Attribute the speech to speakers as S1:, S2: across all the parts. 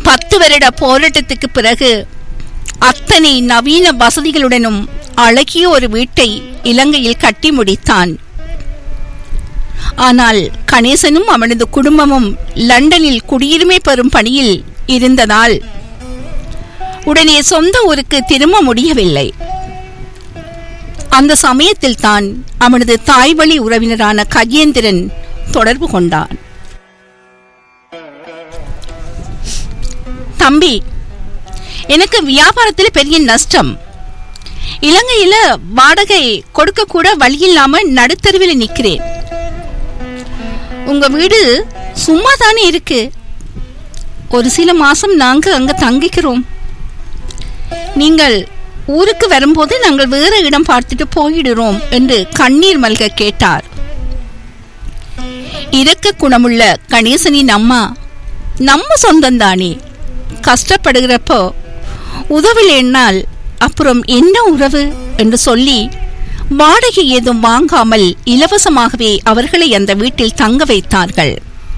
S1: பத்து வருட போராட்டத்துக்கு பிறகு அத்தனை நவீன வசதிகளுடனும் அழகிய ஒரு வீட்டை இலங்கையில் கட்டி முடித்தான் ஆனால் கணேசனும் அவனது குடும்பமும் லண்டனில் குடியுரிமை பெறும் பணியில் இருந்ததால் உடனே சொந்த ஊருக்கு திரும்ப முடியவில்லை அந்த சமயத்தில் தான் அவனது தாய்வழி உறவினரான கஜேந்திரன் தொடர்பு கொண்டான் தம்பி எனக்கு வியாபாரத்தில் பெரிய நஷ்டம் இலங்கையில வாடகை கொடுக்க கூட வழி இல்லாம நடுத்தருவில் நிக்கிறேன் உங்க வீடு சும்மா தானே இருக்கு ஒரு சில மாசம் நாங்க அங்க தங்கிக்கிறோம் நீங்கள் ஊருக்கு வரும்போது நாங்கள் வேற இடம் பார்த்துட்டு போயிடுறோம் என்று கண்ணீர் மல்க கேட்டார் இரக்க குணமுள்ள கணேசனின் அம்மா நம்ம சொந்தம்தானே கஷ்டப்படுகிறப்போ உதவிலேனால் அப்புறம் என்ன உறவு என்று சொல்லி வாடகை ஏதும் வாங்காமல் இலவசமாகவே அவர்களை அந்த வீட்டில் தங்க வைத்தார்கள்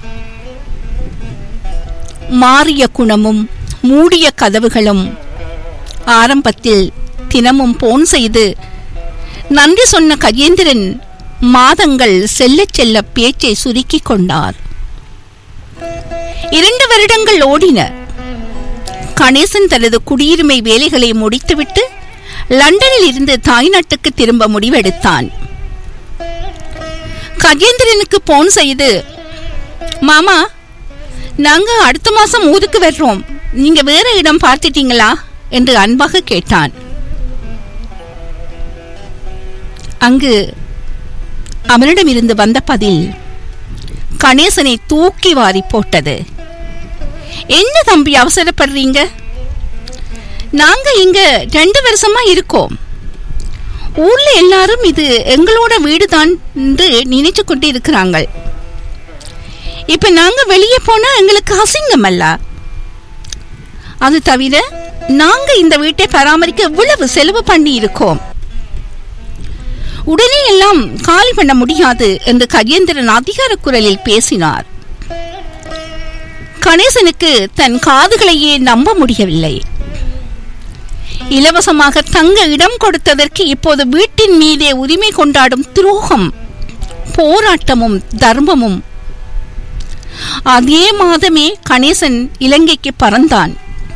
S1: மாறிய குணமும் மூடிய கதவுகளும் ஆரம்பத்தில் தினமும் போன் செய்து நன்றி சொன்ன கஜேந்திரன் மாதங்கள் செல்ல செல்ல பேச்சை சுருக்கிக் கொண்டார் இரண்டு வருடங்கள் ஓடின கணேசன் தனது குடியுரிமை வேலைகளை முடித்துவிட்டு லண்டனில் இருந்து தாய்நாட்டுக்கு திரும்ப முடிவெடுத்தான் கஜேந்திரனுக்கு போன் செய்து மாமா நாங்க அடுத்த மாசம் ஊருக்கு வர்றோம் நீங்க வேற இடம் பார்த்துட்டீங்களா என்று அன்பாக கேட்டான் அங்கு அவனிடமிருந்து வந்த பதில் கணேசனை தூக்கி வாரி போட்டது என்ன தம்பி அவசரப்படுறீங்க நாங்க இங்க ரெண்டு வருஷமா இருக்கோம் ஊர்ல எல்லாரும் இது எங்களோட வீடுதான் என்று நினைச்சு கொண்டு இருக்கிறாங்க இப்ப நாங்க வெளியே போனா எங்களுக்கு அசிங்கம் அல்ல அது தவிர நாங்க இந்த வீட்டை பராமரிக்க இவ்வளவு செலவு பண்ணி இருக்கோம் உடனே எல்லாம் காலி பண்ண முடியாது என்று கஜேந்திரன் அதிகார குரலில் பேசினார் கணேசனுக்கு தன் காதுகளையே நம்ப முடியவில்லை இலவசமாக தங்க இடம் கொடுத்ததற்கு இப்போது வீட்டின் மீதே உரிமை கொண்டாடும் துரோகம் போராட்டமும் தர்மமும் அதே மாதமே கணேசன் இலங்கைக்கு பறந்தான்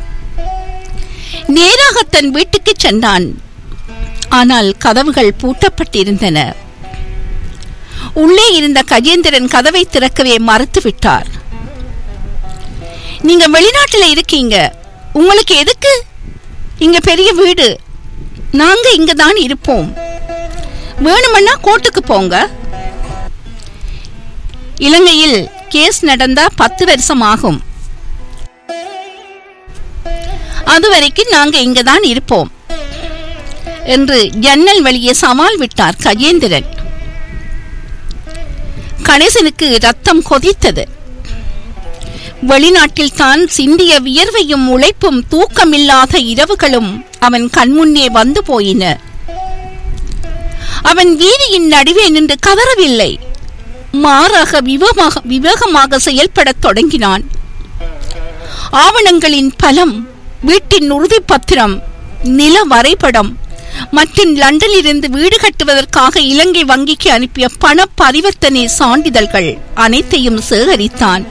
S1: நேராக தன் வீட்டுக்கு சென்றான் ஆனால் கதவுகள் பூட்டப்பட்டிருந்தன உள்ளே இருந்த கஜேந்திரன் கதவை திறக்கவே மறுத்துவிட்டார் நீங்க வெளிநாட்டுல இருக்கீங்க உங்களுக்கு எதுக்கு இங்க பெரிய வீடு நாங்க இங்க தான் இருப்போம் வேணுமன்னா கோர்ட்டுக்கு போங்க இலங்கையில் கேஸ் நடந்தா பத்து வருஷம் ஆகும் அதுவரைக்கும் நாங்க இங்க தான் இருப்போம் என்று ஜன்னல் வழியே சவால் விட்டார் கஜேந்திரன் கணேசனுக்கு ரத்தம் கொதித்தது வெளிநாட்டில் தான் சிந்திய வியர்வையும் உழைப்பும் தூக்கமில்லாத இரவுகளும் அவன் கண்முன்னே வந்து போயின அவன் வீதியின் நடுவே நின்று கதறவில்லை மாறாக விவமாக விவேகமாக செயல்படத் தொடங்கினான் ஆவணங்களின் பலம் வீட்டின் உறுதிப்பத்திரம் நில வரைபடம் மற்றும் லண்டனிலிருந்து வீடு கட்டுவதற்காக இலங்கை வங்கிக்கு அனுப்பிய பண பரிவர்த்தனை சான்றிதழ்கள் அனைத்தையும் சேகரித்தான்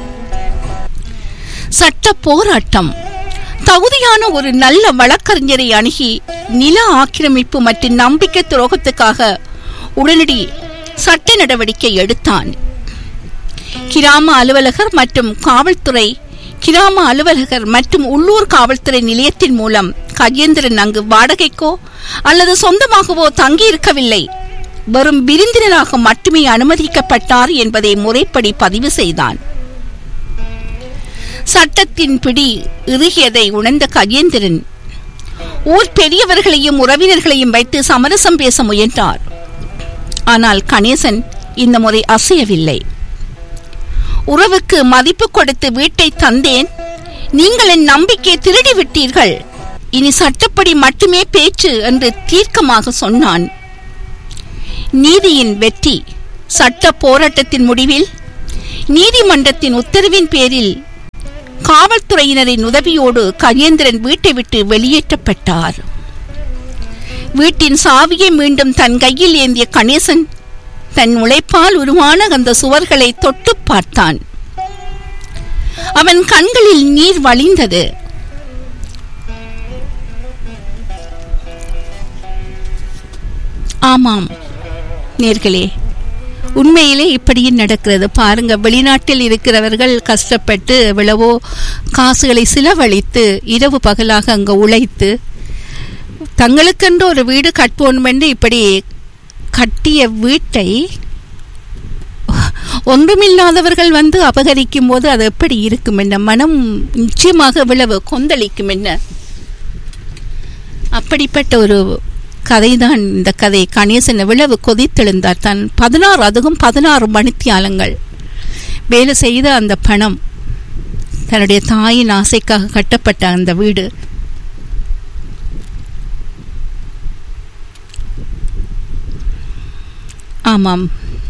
S1: சட்ட போராட்டம் தகுதியான ஒரு நல்ல வழக்கறிஞரை அணுகி நில ஆக்கிரமிப்பு மற்றும் நம்பிக்கை துரோகத்துக்காக உடனடி சட்ட நடவடிக்கை எடுத்தான் கிராம அலுவலகர் மற்றும் காவல்துறை கிராம அலுவலகர் மற்றும் உள்ளூர் காவல்துறை நிலையத்தின் மூலம் கஜேந்திரன் அங்கு வாடகைக்கோ அல்லது சொந்தமாகவோ தங்கியிருக்கவில்லை வெறும் விருந்தினராக மட்டுமே அனுமதிக்கப்பட்டார் என்பதை முறைப்படி பதிவு செய்தான் சட்டத்தின் பிடி இறுகியதை உணர்ந்த கஜேந்திரன் ஊர் பெரியவர்களையும் உறவினர்களையும் வைத்து சமரசம் பேச முயன்றார் ஆனால் கணேசன் இந்த முறை அசையவில்லை உறவுக்கு மதிப்பு கொடுத்து வீட்டை தந்தேன் நீங்கள் என் நம்பிக்கை திருடி விட்டீர்கள் இனி சட்டப்படி மட்டுமே பேச்சு என்று தீர்க்கமாக சொன்னான் நீதியின் வெற்றி சட்ட போராட்டத்தின் முடிவில் நீதிமன்றத்தின் உத்தரவின் பேரில் காவல்துறையினரின் உதவியோடு கஜேந்திரன் வீட்டை விட்டு வெளியேற்றப்பட்டார் வீட்டின் சாவியை மீண்டும் தன் கையில் ஏந்திய கணேசன் தன் உழைப்பால் உருவான அந்த சுவர்களை தொட்டு பார்த்தான் அவன் கண்களில் நீர் வழிந்தது ஆமாம் நேர்களே உண்மையிலே இப்படியும் நடக்கிறது பாருங்க வெளிநாட்டில் இருக்கிறவர்கள் கஷ்டப்பட்டு எவ்வளவோ காசுகளை செலவழித்து இரவு பகலாக அங்க உழைத்து தங்களுக்கென்று ஒரு வீடு கட்டுவோம் என்று இப்படி கட்டிய வீட்டை ஒன்றுமில்லாதவர்கள் வந்து அபகரிக்கும் போது அது எப்படி இருக்கும் என்ன மனம் நிச்சயமாக விளவு கொந்தளிக்கும் என்ன அப்படிப்பட்ட ஒரு கதைதான் இந்த கதை கணேசன் விளவு கொதித்தெழுந்தார் தன் பதினாறு அதுவும் பதினாறு மணித்தியாலங்கள் வேலை செய்த அந்த பணம் தன்னுடைய தாயின் ஆசைக்காக கட்டப்பட்ட அந்த வீடு ஆமாம்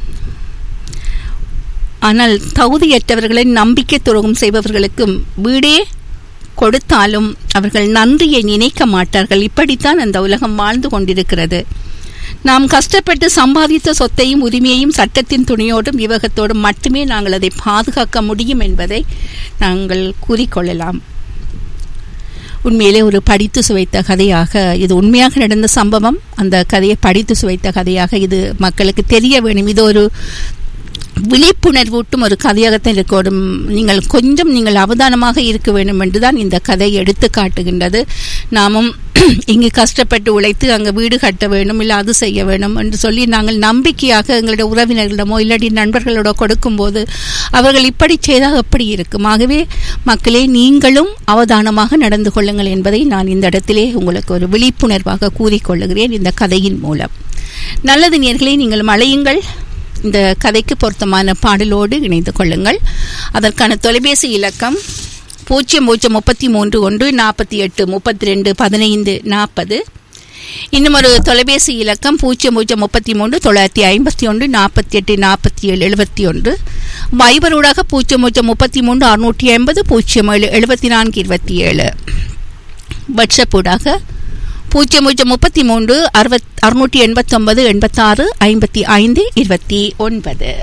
S1: ஆனால் தகுதியற்றவர்களை நம்பிக்கை துரோகம் செய்பவர்களுக்கும் வீடே கொடுத்தாலும் அவர்கள் நன்றியை நினைக்க மாட்டார்கள் இப்படித்தான் அந்த உலகம் வாழ்ந்து கொண்டிருக்கிறது நாம் கஷ்டப்பட்டு சம்பாதித்த சொத்தையும் உரிமையையும் சட்டத்தின் துணையோடும் விவகத்தோடும் மட்டுமே நாங்கள் அதை பாதுகாக்க முடியும் என்பதை நாங்கள் கூறிக்கொள்ளலாம் உண்மையிலே ஒரு படித்து சுவைத்த கதையாக இது உண்மையாக நடந்த சம்பவம் அந்த கதையை படித்து சுவைத்த கதையாக இது மக்களுக்கு தெரிய வேணும் இது ஒரு விழிப்புணர்வூட்டும் ஒரு கதையாகத்தான் இருக்கணும் நீங்கள் கொஞ்சம் நீங்கள் அவதானமாக இருக்க வேண்டும் என்றுதான் இந்த கதை எடுத்து காட்டுகின்றது நாமும் இங்கு கஷ்டப்பட்டு உழைத்து அங்கே வீடு கட்ட வேண்டும் இல்லை அது செய்ய வேண்டும் என்று சொல்லி நாங்கள் நம்பிக்கையாக எங்களுடைய உறவினர்களிடமோ இல்லாட்டி நண்பர்களோட கொடுக்கும்போது அவர்கள் இப்படி செய்தால் எப்படி இருக்கும் ஆகவே மக்களே நீங்களும் அவதானமாக நடந்து கொள்ளுங்கள் என்பதை நான் இந்த இடத்திலே உங்களுக்கு ஒரு விழிப்புணர்வாக கூறிக்கொள்ளுகிறேன் இந்த கதையின் மூலம் நல்லது நேர்களை நீங்கள் மழையுங்கள் இந்த கதைக்கு பொருத்தமான பாடலோடு இணைந்து கொள்ளுங்கள் அதற்கான தொலைபேசி இலக்கம் பூஜ்ஜியம் பூஜ்ஜியம் முப்பத்தி மூன்று ஒன்று நாற்பத்தி எட்டு முப்பத்தி ரெண்டு பதினைந்து நாற்பது இன்னும் ஒரு தொலைபேசி இலக்கம் பூஜ்ஜியம் பூஜ்ஜியம் முப்பத்தி மூன்று தொள்ளாயிரத்தி ஐம்பத்தி ஒன்று நாற்பத்தி எட்டு நாற்பத்தி ஏழு எழுபத்தி ஒன்று வைபரூடாக பூஜ்ஜியம் பூஜ்ஜியம் முப்பத்தி மூன்று அறுநூற்றி ஐம்பது பூஜ்ஜியம் ஏழு எழுபத்தி நான்கு இருபத்தி ஏழு வாட்ஸ்அப் ஊடாக பூஜ்ஜியம் பூஜ்ஜியம் முப்பத்தி மூன்று அறுபத் அறுநூற்றி எண்பத்தொன்பது எண்பத்தாறு ஐம்பத்தி ஐந்து இருபத்தி ஒன்பது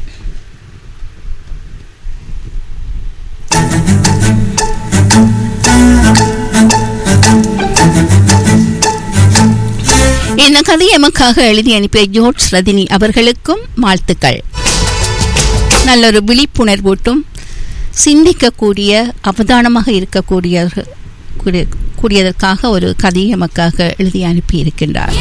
S1: இந்த கதை எமக்காக எழுதி அனுப்பிய ஜோர்ஜ் ரதினி அவர்களுக்கும் வாழ்த்துக்கள் நல்லொரு விழிப்புணர்வூட்டும் சிந்திக்கக்கூடிய அவதானமாக இருக்கக்கூடியவர்கள் கூடிய- கூடியதற்காக ஒரு கதையை எமக்காக எழுதி அனுப்பி இருக்கின்றார்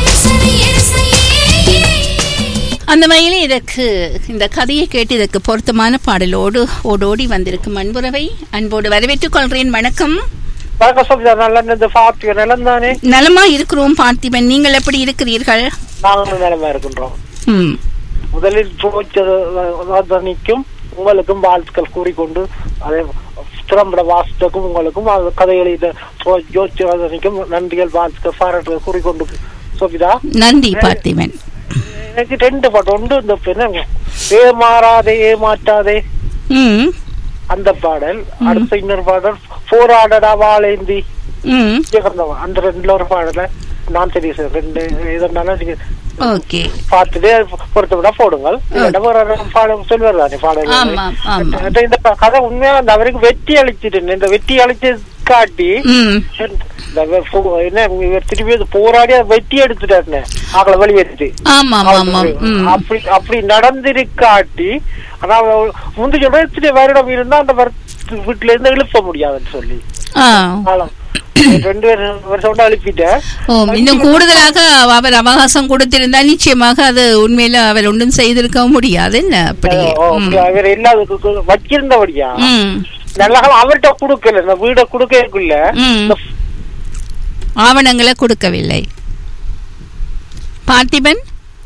S1: அந்த வகையில் இதற்கு இந்த கதையை கேட்டு இதற்கு பொருத்தமான பாடலோடு ஓடோடி வந்திருக்கும் அன்புறவை அன்போடு வரவேற்றுக் கொள்கிறேன் வணக்கம்
S2: வணக்கம் சோபிதா நல்லா இந்த பார்ட்டி நிலம் தானே
S1: நலமா இருக்கிறோம் பார்த்திபன் நீங்கள் எப்படி இருக்கிறீர்கள்
S2: நாங்களும் நிலமா இருக்கின்றோம்
S1: ம்
S2: முதலில் ஜோதிக்கும் உங்களுக்கும் வாழ்த்துக்கள் கூறிக்கொண்டு அதே திறம்பட வாசத்துக்கும் உங்களுக்கும் அது கதைகளில் ஜோதிக்கும் நன்றிகள் வாழ்த்துக்கள் பாராட்டுகள் கூறிக்கொண்டு சோபிதா
S1: நன்றி பார்த்திபன்
S2: எனக்கு ரெண்டு பாட்டு ஒன்று இந்த என்ன ஏமாறாதே ஏமாற்றாதே
S1: ம்
S2: அந்த பாடல் அடுத்த இன்னொரு பாடல் போராடடா வாழேந்தி
S1: ம்
S2: ஜெகந்தவன். அந்த ரெண்டுல ஒரு பாடல நான் தெரியும் சார் ரெண்டு இதனால நீங்க
S1: ஓகே
S2: பார்த்துட்டு பொறுத்து விட போடுங்கள் இல்லைன்னா வேற ஒரு பாடம் சொல்வார் தானே பாடல்
S1: ஆமாம், ஆமாம்.
S2: இந்த- இந்த கதை உண்மையா அந்த அவருக்கு வெற்றி அளிச்சிட்டு இந்த வெற்றி அளிச்சு காட்டி
S1: ம்
S2: இந்த இவர் போ- என்ன இவர் திருப்பி அது போராடி அதை வெட்டி எடுத்துட்டாருன்னு ஆக்களை வெளியேற்றி
S1: ஆமாம் ஆமாம் ம்
S2: அப்படி அப்படி நடந்திருக்காட்டி ஆனா அவர் முந்தி சொல்ற இத்தனை வருடம் இருந்தா அந்த வருத்த வீட்டுல இருந்து எழுப்ப முடியாதுன்னு சொல்லி
S1: ஆ
S2: ஆளம். ரெண்டு பேரும் வருஷம் அழுப்பிட்டேன்
S1: ஓ இன்னும் கூடுதலாக அவர் அவகாசம் கொடுத்திருந்தால் நிச்சயமாக அது உண்மையில அவர் ஒன்றும் செய்திருக்க முடியாது என்ன அப்படியே ம்.
S2: அவர் எல்லாத்துக்கும் வச்சிருந்தபடியா
S1: ம்
S2: நல்ல காலம் அவர்கிட்ட குடுக்கல இந்த வீட குடுக்கக்குள்ள
S1: ம் ஆவணங்களை கொடுக்கவில்லை பார்த்திபன்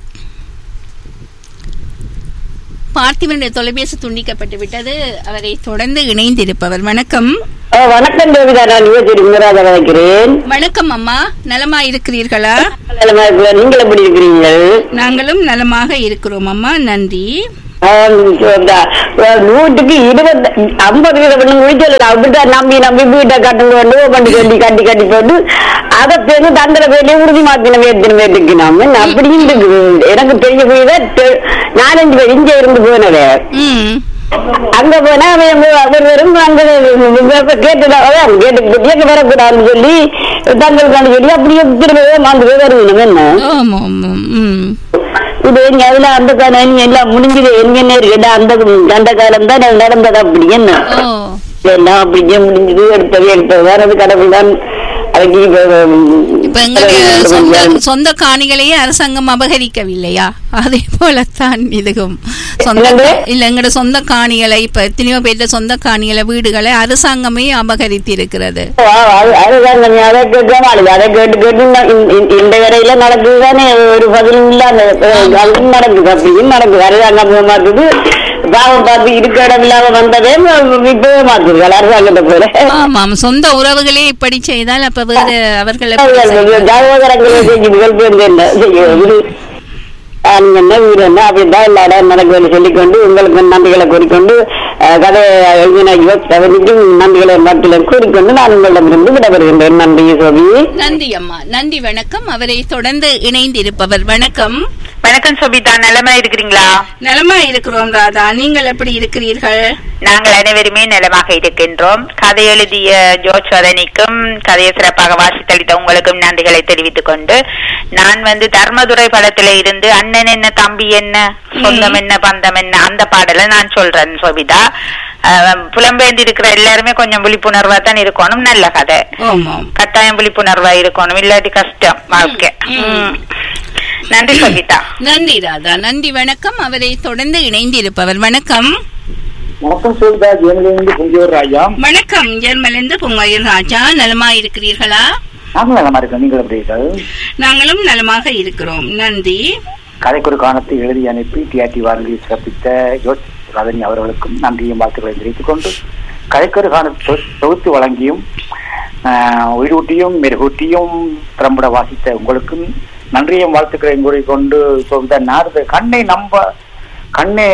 S1: பார்த்திபனுடைய தொலைபேசி துண்டிக்கப்பட்டு விட்டது அவரை தொடர்ந்து இணைந்திருப்பவர் வணக்கம்
S3: ஆ, வணக்கம் தேவிதா நான் யுவதி முராத வளர்க்கிறேன்
S1: வணக்கம் அம்மா நலமா இருக்கிறீர்களா
S3: நலமா இருக்கிறேன். நீங்கள் எப்படி இருக்கிறீர்கள்
S1: நாங்களும் நலமாக இருக்கிறோம் அம்மா நன்றி
S3: ஆஹ் இந்த, ஆஹ் நூற்றுக்கு இருபது ஐம்பது வீத பண்ணு முடிச்சல அப்படிதான் நம்பி நம்பி வீட்டை கட்டுங்க கொண்டு பண்ணி சொல்லி கட்டி கட்டி போட்டு அதை பேருந்து தந்திர பேர்லயே உறுதி மாத்தின பேர்த்தின பேர்த்துக்கு நாம அப்படியும் இருக்குது எனக்கு தெரிய போய் தான் தெ- நாலஞ்சு பேர் இங்க இருந்து போனது
S1: ம்
S3: அங்க போனா அவன் அவர் வெறும் அங்க கேட்டுதான் அதான் கேட்டு கேட்க வரக்கூடாதுன்னு சொல்லி தங்களுக்கு சொல்லி அப்படியே திரும்பவே மாந்து போய் வருவீங்க என்ன
S1: ஆமா ஆமா ம்
S3: இது எங்க அதுல அந்த காலம் எல்லாம் முடிஞ்சது என்ன இருக்கா அந்த அந்த காலம் தான் நடந்தது அப்படி என்ன
S1: ஓ
S3: எல்லாம் அப்படியே முடிஞ்சது எடுத்தது எடுத்தது வேறது கடவுள் தான் அதுக்கு
S1: இப்ப எங்களுடைய சொந்த சொந்த காணிகளையே அரசாங்கம் அபகரிக்கவில்லையா அதே போலத்தான் இதுவும் சொந்த
S3: என்னது?
S1: இல்ல எங்களோட சொந்த காணிகளை இப்ப எத்தனையோ பேர்த்த சொந்த காணிகளை வீடுகளை அரசாங்கமே அபகரித்து இருக்கிறது
S3: அதுதான் நம்ம அதை கேட்காம அழுது அதை கேட்டு கேட்டு இந்த- இந்த- இந்த வரையில நடக்குதுதானே ஒரு பதிலும் இல்லாம அதுவும் நடக்குது அப்படியும் நடக்குது அரசாங்கம் மாத்துது பாவம் பார்த்து இருக்க இடம் இல்லாம வந்ததே இப்பவே மாத்துது அரசாங்கத்தை போல
S1: ஆமாம் சொந்த உறவுகளே இப்படி செய்தால் அப்ப வேறு அவர்கள் எப்படி
S3: அவர்கள்
S1: செய்வார்கள்?
S3: ஜாதகரங்களை செஞ்சுகள் பேருந்து என்ன செய்வது ஆணுங்க என்ன வீடு என்ன அப்படிதான் எல்லா இடம் நடக்குதுன்னு சொல்லிக்கொண்டு உங்களுக்கு நன்றிகளை கூறிக்கொண்டு அஹ், கதை எழுதின யுவனிக்கும் நன்றிகளை மட்டும் கூறிக்கொண்டு நான் உங்களிடமிருந்து விடைபெறுகின்றேன் நன்றி சோபி
S1: நன்றி அம்மா நன்றி வணக்கம் அவரை தொடர்ந்து இணைந்திருப்பவர் வணக்கம்
S4: வணக்கம் சோபிதா நலமா இருக்கிறீங்களா
S1: நலமா இருக்கிறோம் ராதா நீங்கள் எப்படி இருக்கிறீர்கள்
S4: நாங்கள் அனைவருமே நலமாக இருக்கின்றோம் கதை எழுதிய ஜோர்ஜ் வதனிக்கும் கதையை சிறப்பாக வாசித்தளித்த உங்களுக்கும் நன்றிகளை தெரிவித்துக் கொண்டு நான் வந்து தர்மதுரை படத்துல இருந்து அண்ணன் என்ன தம்பி என்ன சொந்தம் என்ன பந்தம் என்ன அந்த பாடலை நான் சொல்றேன் சோபிதா அஹ், புலம்பெயர்ந்து இருக்கிற எல்லாருமே கொஞ்சம் விழிப்புணர்வா தான் இருக்கணும் நல்ல கதை
S1: ஆமாம்
S4: கட்டாயம் விழிப்புணர்வா இருக்கணும் இல்லாட்டி கஷ்டம் வாழ்க்கை ம். நன்றி சோபிதா
S1: நன்றி ராதா நன்றி வணக்கம் அவரை தொடர்ந்து இணைந்திருப்பவர் வணக்கம்
S5: வணக்கம் சொல்தா ஜெயமலிருந்து பொங்கியூர் ராஜா
S1: வணக்கம் ஜெர்மலிருந்து பொங்காயில் ராஜா நலமா இருக்கிறீர்களா
S5: நாங்களும் நலமா இருக்கோம் நீங்கள் எப்படி இருக்கீர்கள்
S1: நாங்களும் நலமாக இருக்கிறோம் நன்றி
S5: கதைக்கொரு காணத்தை எழுதி அனுப்பி டிஆர்டி வானொலியில் சிறப்பித்த ஜோர்ஜ் ரதனி அவர்களுக்கும் நன்றியும் வாழ்த்துக்களை தெரிவித்துக் கொண்டு கதைக்கொரு காணத்தை தொகுத்து வழங்கியும் ஆஹ், உயிரூட்டியும் மெருகூட்டியும் திறம்பட வாசித்த உங்களுக்கும் நன்றியும் வாழ்த்துக்களையும் கூறிக்கொண்டு சொல்த நாரத கண்ணை நம்ப கண்ணே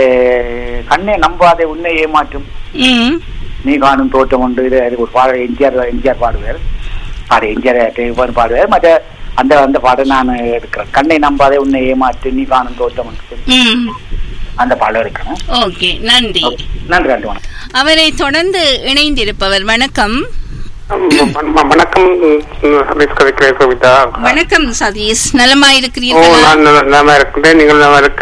S5: கண்ணே நம்பாதே உன்னை ஏமாற்றும்
S1: ம்
S5: நீ காணும் தோட்டம் ஒன்று இது இது ஒரு பாடல் எம்ஜிஆர் எம்ஜிஆர் பாடுவார் பாடு எம்ஜிஆர் பாடுவார் மற்ற அந்த அந்த பாடல் நான் எடுக்கிறேன் கண்ணை நம்பாதே உன்னை ஏமாற்று நீ காணும் தோட்டம் ஒன்று
S1: ம்
S5: அந்த பாடல் இருக்கிறேன்
S1: ஓகே நன்றி
S5: நன்றி நன்றி வணக்கம்
S1: அவரை தொடர்ந்து இணைந்திருப்பவர் வணக்கம்
S6: வ- வணக்கம் ஹபீஸ் கவிக்கிறேன் கவிதா
S1: வணக்கம் சதீஷ் நலமா
S6: ஓ
S1: இருக்கிறீர்களா
S6: நான் நல்ல- நலமா இருக்கின்றேன் நீங்கள் நல்லா இருக்க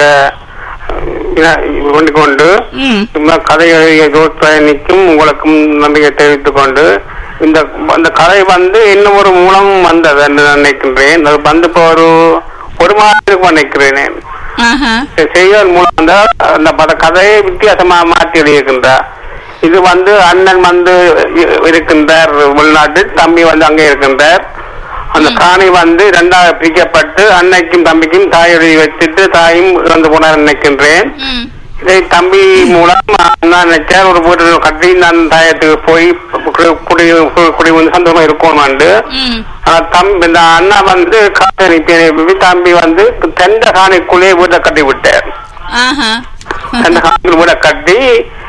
S6: கொண்டு கொண்டு
S1: ம்
S6: இந்த கதை எழுதிய ஜோத்பயணிக்கும் உங்களுக்கும் நன்றியை தெரிவித்துக் கொண்டு இந்த அந்த கதை வந்து இன்னும் ஒரு மூலம் வந்தது என்று நினைக்கின்றேன் அது வந்து இப்போ ஒரு ஒரு மாதம் இருக்கும் நினைக்கிறேன்
S1: ஆஹா
S6: செய்வதன் மூலம் வந்து அந்த பத கதையை வித்தியாசமா மாற்றி எழுதியிருக்கின்றார் இது வந்து அண்ணன் வந்து இ- இருக்கின்றார் வெளிநாட்டில் தம்பி வந்து அங்கே இருக்கின்றார் அந்த காணி வந்து இரண்டாக பிரிக்கப்பட்டு அன்னைக்கும் தம்பிக்கும் தாய் எழுதி வச்சுட்டு தாயும் இறந்து போனார் நினைக்கின்றேன்
S1: ம்
S6: இதை தம்பி மூலம் நான் நினைச்சேன் ஒரு வீடு கட்டி நான் தாயத்துக்கு போய் குடி- குடி குடி வந்து சந்தோஷமா இருக்கணும்
S1: ம்
S6: ஆனா தம்பி இந்த அண்ணா வந்து காணி அனுப்பி தம்பி வந்து தெந்த காணிக்குள்ளே வீட்டை கட்டி விட்டார்
S1: ஆஹா
S6: அந்த காணிக்குள்ள வீட்டை கட்டி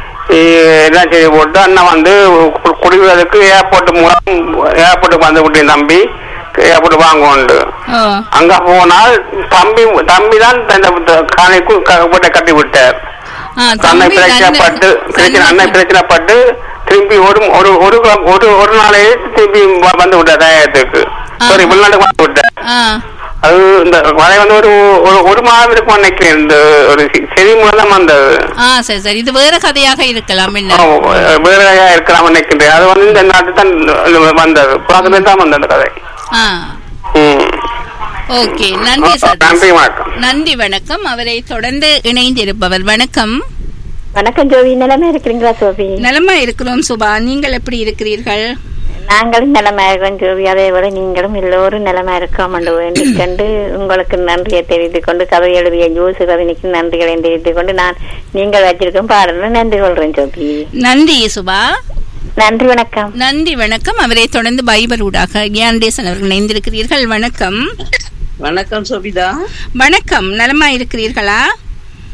S6: eh, என்ன செய்ய போட்டு அண்ணா வந்து கு- குடிவதற்கு ஏர்போர்ட் மூலம் ஏர்போர்ட்டுக்கு வந்து விட்டேன் தம்பி ஏர்போர்ட் வாங்க
S1: ஓ
S6: அங்க போனால் தம்பி தம்பி தான் இந்த காணிக்கு க- வீட்டை கட்டி விட்டார்
S1: ஆ,
S6: அன்னை
S1: தம்பி
S6: பிரச்சனைப்பட்டு பிரச்சனை அன்னை
S1: தன்னை-
S6: பிரச்சனைப்பட்டு திரும்பி ஒரு ஒரு ஒரு ஒரு ஒரு நாளையே திரும்பி வ- வந்து விட்டார் தாயத்துக்கு சாரி
S1: ஆஹா.
S6: வெளிநாட்டுக்கு வந்து விட்டார்
S1: ஆ
S6: அது இந்த மழை வந்து ஒரு ஒரு ஒரு மாதம் இருக்கும் நினைக்கிறேன் இந்த ஒரு செ- செடி மூலம் தான் வந்தது
S1: ஆ சரி சரி இது வேற கதையாக இருக்கலாம்
S6: ஆ,
S1: என்ன
S6: வேற இருக்கலாம் நினைக்கின்றேன் அது வந்து இந்த நாட்டு தான் வந்தது புறாத்துல தான் வந்தது அந்த கதை
S1: ஆ
S6: ம்.
S1: ஓகே நன்றி
S6: நன்றி
S1: சதீஷ்
S6: வணக்கம்
S1: நன்றி வணக்கம் அவரை தொடர்ந்து இணைந்திருப்பவர் வணக்கம்
S7: வணக்கம் ஜோவி நிலைமை இருக்கிறீங்களா சோபி
S1: நலமா இருக்கிறோம் சுபா நீங்கள் எப்படி இருக்கிறீர்கள்
S7: நாங்களும் நிலைமை இருக்கிறோம் ஜோவி அதே போல நீங்களும் எல்லோரும் நிலைமை இருக்கோம் என்று வேண்டிக் கொண்டு உங்களுக்கு நன்றியை தெரிவித்துக் கொண்டு கதை எழுதிய ஜோசு கவினிக்கு நன்றிகளை தெரிவித்துக் கொண்டு நான் நீங்கள் வச்சிருக்கும் பாடல நன்றி கொள்றேன் ஜோபி
S1: நன்றி சுபா
S7: நன்றி வணக்கம்
S1: நன்றி வணக்கம் அவரை தொடர்ந்து பைபர் ஊடாக கியாண்டேசன் அவர்கள் இணைந்திருக்கிறீர்கள் வணக்கம்
S8: வணக்கம் சோபிதா
S1: வணக்கம் நலமா இருக்கிறீர்களா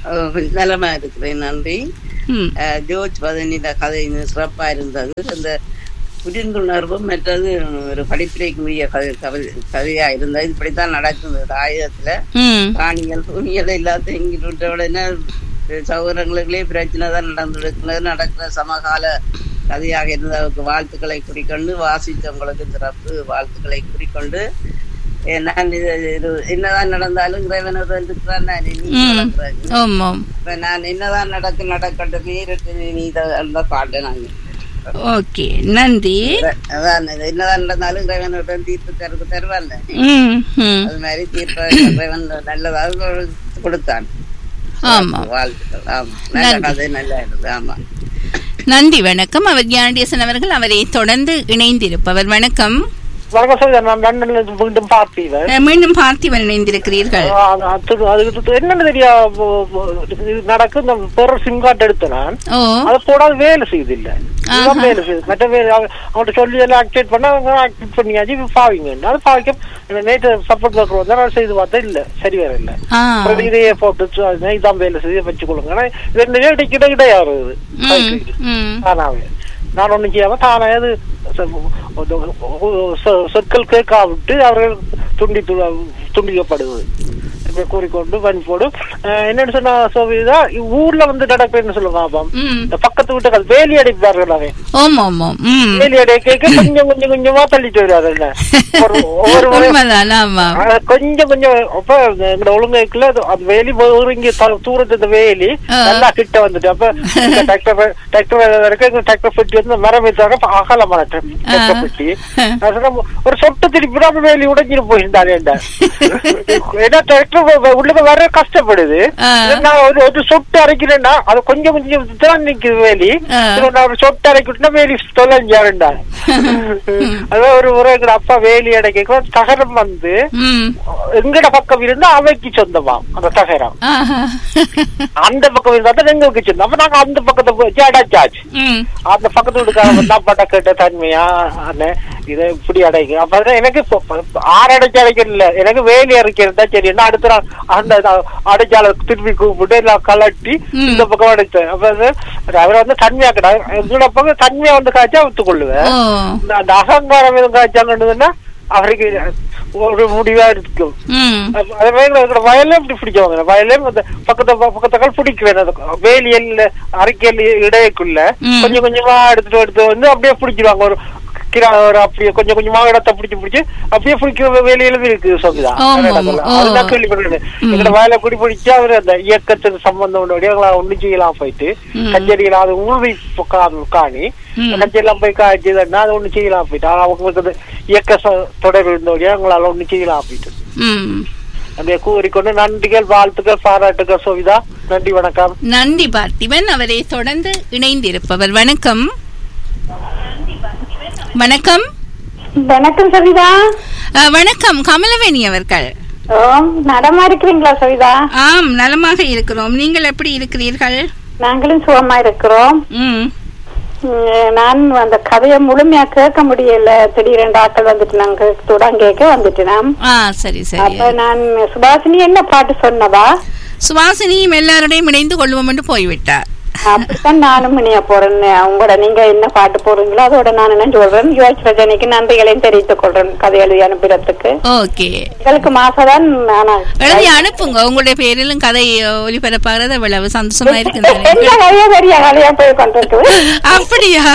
S8: அஹ், நலமா இருக்கிறேன் நன்றி
S1: ம்
S8: அஹ், ஜோர்ஜ் பதனிட கதை சிறப்பா இருந்தது அந்த புரிந்துணர்வும் மற்றது ஒரு படிப்பினைக்குரிய கதை கதை- கதையா இருந்தது இப்படித்தான் நடக்குது ஆயுதத்துல
S1: ம்
S8: காணிகள் துணிகள் எல்லாத்தையும் இங்கிட்டு விட்ட உடனே சகோதரங்களுக்குள்ளே பிரச்சனை தான் நடந்துருக்கிறது நடக்கிற சமகால கதையாக இருந்தவருக்கு வாழ்த்துக்களை குறிக்கொண்டு வாசித்தவங்களுக்கு சிறப்பு வாழ்த்துக்களை குறிக்கொண்டு ஏ, நான் இது இது- என்னதான் நடந்தாலும் இறைவன் இருக்கிறான் நான் நீ
S1: ம்
S8: நடக்கிறாய்.
S1: ஆமாம்
S8: இப்ப நான் என்னதான் நடக்க நடக்கட்டும் நீருக்கு நீ தான் பாட்டு நாங்க
S1: ஓகே நன்றி
S8: அதான் இது என்னதான் நடந்தாலும் இறைவனோட தீர்ப்பு தருக்கு தருவான்ல
S1: ம் ம்
S8: அது மாதிரி தீர்ப்ப இறைவன் நல்லதாக கொடுத்தான்
S1: ஆமாம்
S8: வாழ்த்துக்கள் ஆமா நல்ல
S1: நன்றி.
S8: கதை நல்லா இருந்தது ஆமா
S1: நன்றி வணக்கம் அவர் ஞானடேசன் அவர்கள் அவரை தொடர்ந்து இணைந்திருப்பவர் வணக்கம்
S2: வணக்கம் சார் நான் லண்டன்ல இருந்து மீண்டும் பார்த்தீங்க
S1: அஹ், மீண்டும் பார்த்திபன் இணைந்திருக்கிறீர்கள்
S2: அதுக்கு என்னன்னு தெரியா போ- போ- இது நடக்கு இந்த பெற சிம் கார்டு எடுத்த நான்
S1: ஓ
S2: அதை போடாது வேலை செய்யுது இல்ல இதுதான்
S1: ஆஹா.
S2: வேலை செய்யுது மற்ற வேலை அவ- அவன்கிட்ட சொல்லி எல்லாம் ஆக்டிவேட் பண்ண அவங்க ஆக்டிவேட் பண்ணியாச்சு இப்ப பாவிங்க அது பாவிக்க நேற்று சப்போர்ட் ஒர்க்கர் வந்து நான் செய்து பார்த்தா இல்ல சரி வேற இல்ல
S1: ஆ
S2: அப்புறம் இதையே போட்டு சு- அது இதான் வேலை செய்து வச்சுக்கொள்ளுங்க ஆனா இது ரெண்டு இடைக்கிட இடையாறுது
S1: ம் ம்
S2: தானாவே நான் ஒண்ணும் செய்யாம தானே அது சொ- சொ- சொற்கள் கேட்காவிட்டு அவர்கள் துண்டி து- துண்டிக்கப்படுவது இப்படி கூறிக்கொண்டு வன்போடு அஹ், என்னன்னு சொன்னா சோவிதா ஊர்ல வந்து நடப்பேன்னு சொல்லுங்க பாப்பம்
S1: ம்
S2: இந்த பக்கத்து வீட்டுகள் வேலி அடிப்பார்கள் அவன்
S1: ஆமாம் ஆமாம் ம்
S2: வேலி அடைக்க கொஞ்சம் கொஞ்சம் கொஞ்சமா தள்ளிட்டு வருவாரு என்ன ஒரு ஒவ்வொரு முறை
S1: உண்மைதான் ஆமாம்
S2: ஆஹ் கொஞ்சம் கொஞ்சம் அப்ப எங்கட ஒழுங்கைக்குள்ள அது- அது வேலி ஒருங்கி தூரத்து இந்த வேலி
S1: ஆ.
S2: நல்லா கிட்ட வந்துட்டு அப்ப டிராக்டர் டிராக்டர் வரைக்கும் எங்க டிராக்டர் பெட்டி வந்து மரம் வைத்தாங்க அகலமான டிராக்டர் பெட்டி நான் சொன்னேன், ஒரு சொட்டு திருப்பி அப்ப வேலி உடைஞ்சிட்டு போயிருந்தாரு ஏன்னா டிராக்டர் உள்ளுக்கு வர கஷ்டப்படுது
S1: ஆ.
S2: நான் ஒரு ஒரு சொட்டு அரைக்கிறேன்னா அது கொஞ்சம் கொஞ்சம் தான் நிக்குது வேலி
S1: ஆ.
S2: இது நான் ஒரு சொட்டு அரைக்கிட்டுனா வேலி தொலைஞ்சாருண்டா அதான் ஒரு முறை எங்கட அப்பா வேலி அடைக்க தகரம் வந்து
S1: ம்
S2: எங்கட பக்கம் இருந்தா அவைக்கு சொந்தமா அந்த தகரம்
S1: ஆஹா
S2: அந்த பக்கம் இருந்தா தான் எங்களுக்கு சொந்தம் அப்ப நாங்க அந்த பக்கத்தை போய் அடைச்சாச்சு
S1: ம்
S2: அந்த பக்கத்து வீட்டுக்காரன் வந்தா பட்ட கேட்ட தன்மையா அண்ணே இதை இப்படி அடைக்கும் அப்ப அதான் எனக்கு இப்ப ப- ஆறு அடைச்சு அடைக்கல எனக்கு வேலி அரைக்கிறதா சரி என்ன அடுத்த நாள் அந்த அடைச்சால திருப்பி கூப்பிட்டு எல்லாம் கலட்டி
S1: ம்.
S2: இந்த பக்கம் அடைச்சேன் அப்ப அது அவரை வந்து தன்மையா கிடை எங்களோட பக்கம் தன்மையா வந்து காய்ச்சா ஒத்துக்கொள்ளுவேன்
S1: ஓ
S2: இந்த- அந்த அகங்காரம் எதுவும் காய்ச்சாங்கன்னு அவருக்கு ஒரு முடிவா இருக்கும்
S1: ம்
S2: அப்ப அதே மாதிரி இருக்கிற வயலே இப்படி பிடிச்சவங்க வயலே இந்த பக்கத்து பக்கத்துக்கள் பிடிக்குவேன் அந்த வேலியல் அரைக்கல் இடையக்குள்ள
S1: ம்.
S2: கொஞ்சம் கொஞ்சமா எடுத்துட்டு எடுத்து வந்து அப்படியே பிடிச்சிருவாங்க ஒரு கிரா ஒரு அப்படியே கொஞ்சம் கொஞ்சமா இடத்த பிடிச்சு பிடிச்சு அப்படியே பிடிக்கிற வேலையிலும் இருக்கு சொல்லுதான்
S1: ஆமா, ஆமா. ஓ.
S2: அதுதான் கேள்விப்படுறேன்
S1: ம்.
S2: எங்களோட வயலை குடி பிடிச்சு அவர் அந்த இயக்கத்துக்கு சம்பந்தம் உடைய எங்களை ஒண்ணு செய்யலாம் போயிட்டு
S1: ம்.
S2: கச்சேரியில அது உழுவி காணி
S1: ம்.
S2: கச்சேரியெல்லாம் போய் காய்ச்சதுன்னா அது ஒண்ணு செய்யலாம் போயிட்டு ஆனா அவங்களுக்கு அந்த இயக்க ச- தொடர்பு இருந்தோடைய எங்களால ஒண்ணு செய்யலாம் போயிட்டு
S1: ம்
S2: அப்படியே கூறிக்கொண்டு நன்றிகள் வாழ்த்துக்கள் பாராட்டுகள் சோவிதா நன்றி வணக்கம்
S1: நன்றி பார்த்திபன் அவரை தொடர்ந்து இணைந்திருப்பவர் வணக்கம் வணக்கம்
S3: வணக்கம் சவிதா
S1: அஹ், வணக்கம் கமலவேணி அவர்கள்
S3: ஓ நடமா இருக்கிறீங்களா சவிதா
S1: ஆம் நலமாக இருக்கிறோம் நீங்கள் எப்படி இருக்கிறீர்கள்
S3: நாங்களும் சுகமா இருக்கிறோம்
S1: ம்
S3: உம், நான் அந்த கதையை முழுமையா கேட்க முடியல திடீரெண்டு ஆட்கள் வந்துட்டு நாங்க துடம் கேட்க வந்துட்டேன்
S1: ஆ சரி சரி
S3: அப்ப நான் சுபாஷினி என்ன பாட்டு சொன்னவா
S1: சுவாசினியும் எல்லாருடையும் இணைந்து கொள்வோம் என்று போய்விட்டார்
S3: அப்படித்தான் நானும் இணைய போறேன் உங்களோட நீங்க என்ன பாட்டு போறீங்களோ அதோட நான் என்ன சொல்றேன் யோசிச் ரஜனிக்கு நன்றிகளையும் தெரிவித்துக் கொள்றேன் கதை எழுதி அனுப்புறதுக்கு
S1: ஓகே
S3: எங்களுக்கு மாசதான் ஆனா
S1: எழுதி அனுப்புங்க உங்களுடைய பேரிலும் கதை ஒளிபரப்பாகிறது அவ்வளவு சந்தோஷமா
S3: பெரிய
S1: இருக்குது
S3: கதையா பெரிய கதையா போய் கொண்டிருக்குது
S1: அப்படியா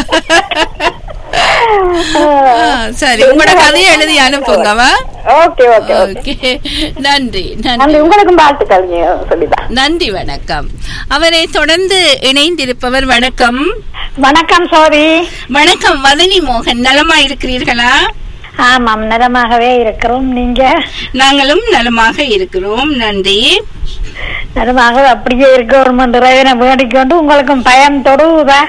S1: ஆ, சரி உங்களோட கதையை எழுதி அனுப்புங்கவா
S3: ஓகே ஓகே ஓகே
S1: ஓகே நன்றி நன்றி
S3: நன்றி உங்களுக்கும் வாழ்த்துக்கள் சொல்லிதான்
S1: நன்றி வணக்கம் அவரை தொடர்ந்து இணைந்திருப்பவர் வணக்கம்
S3: வணக்கம் சோரி
S1: வணக்கம் வதனி மோகன் நலமா இருக்கிறீர்களா
S3: ஆமாம் நலமாகவே இருக்கிறோம் நீங்க
S1: நாங்களும் நலமாக இருக்கிறோம் நன்றி
S3: நலமாக அப்படியே இருக்கிறோம் என்று இறைவனை வேண்டிக்கொண்டு உங்களுக்கும் பயம் தொடுவதா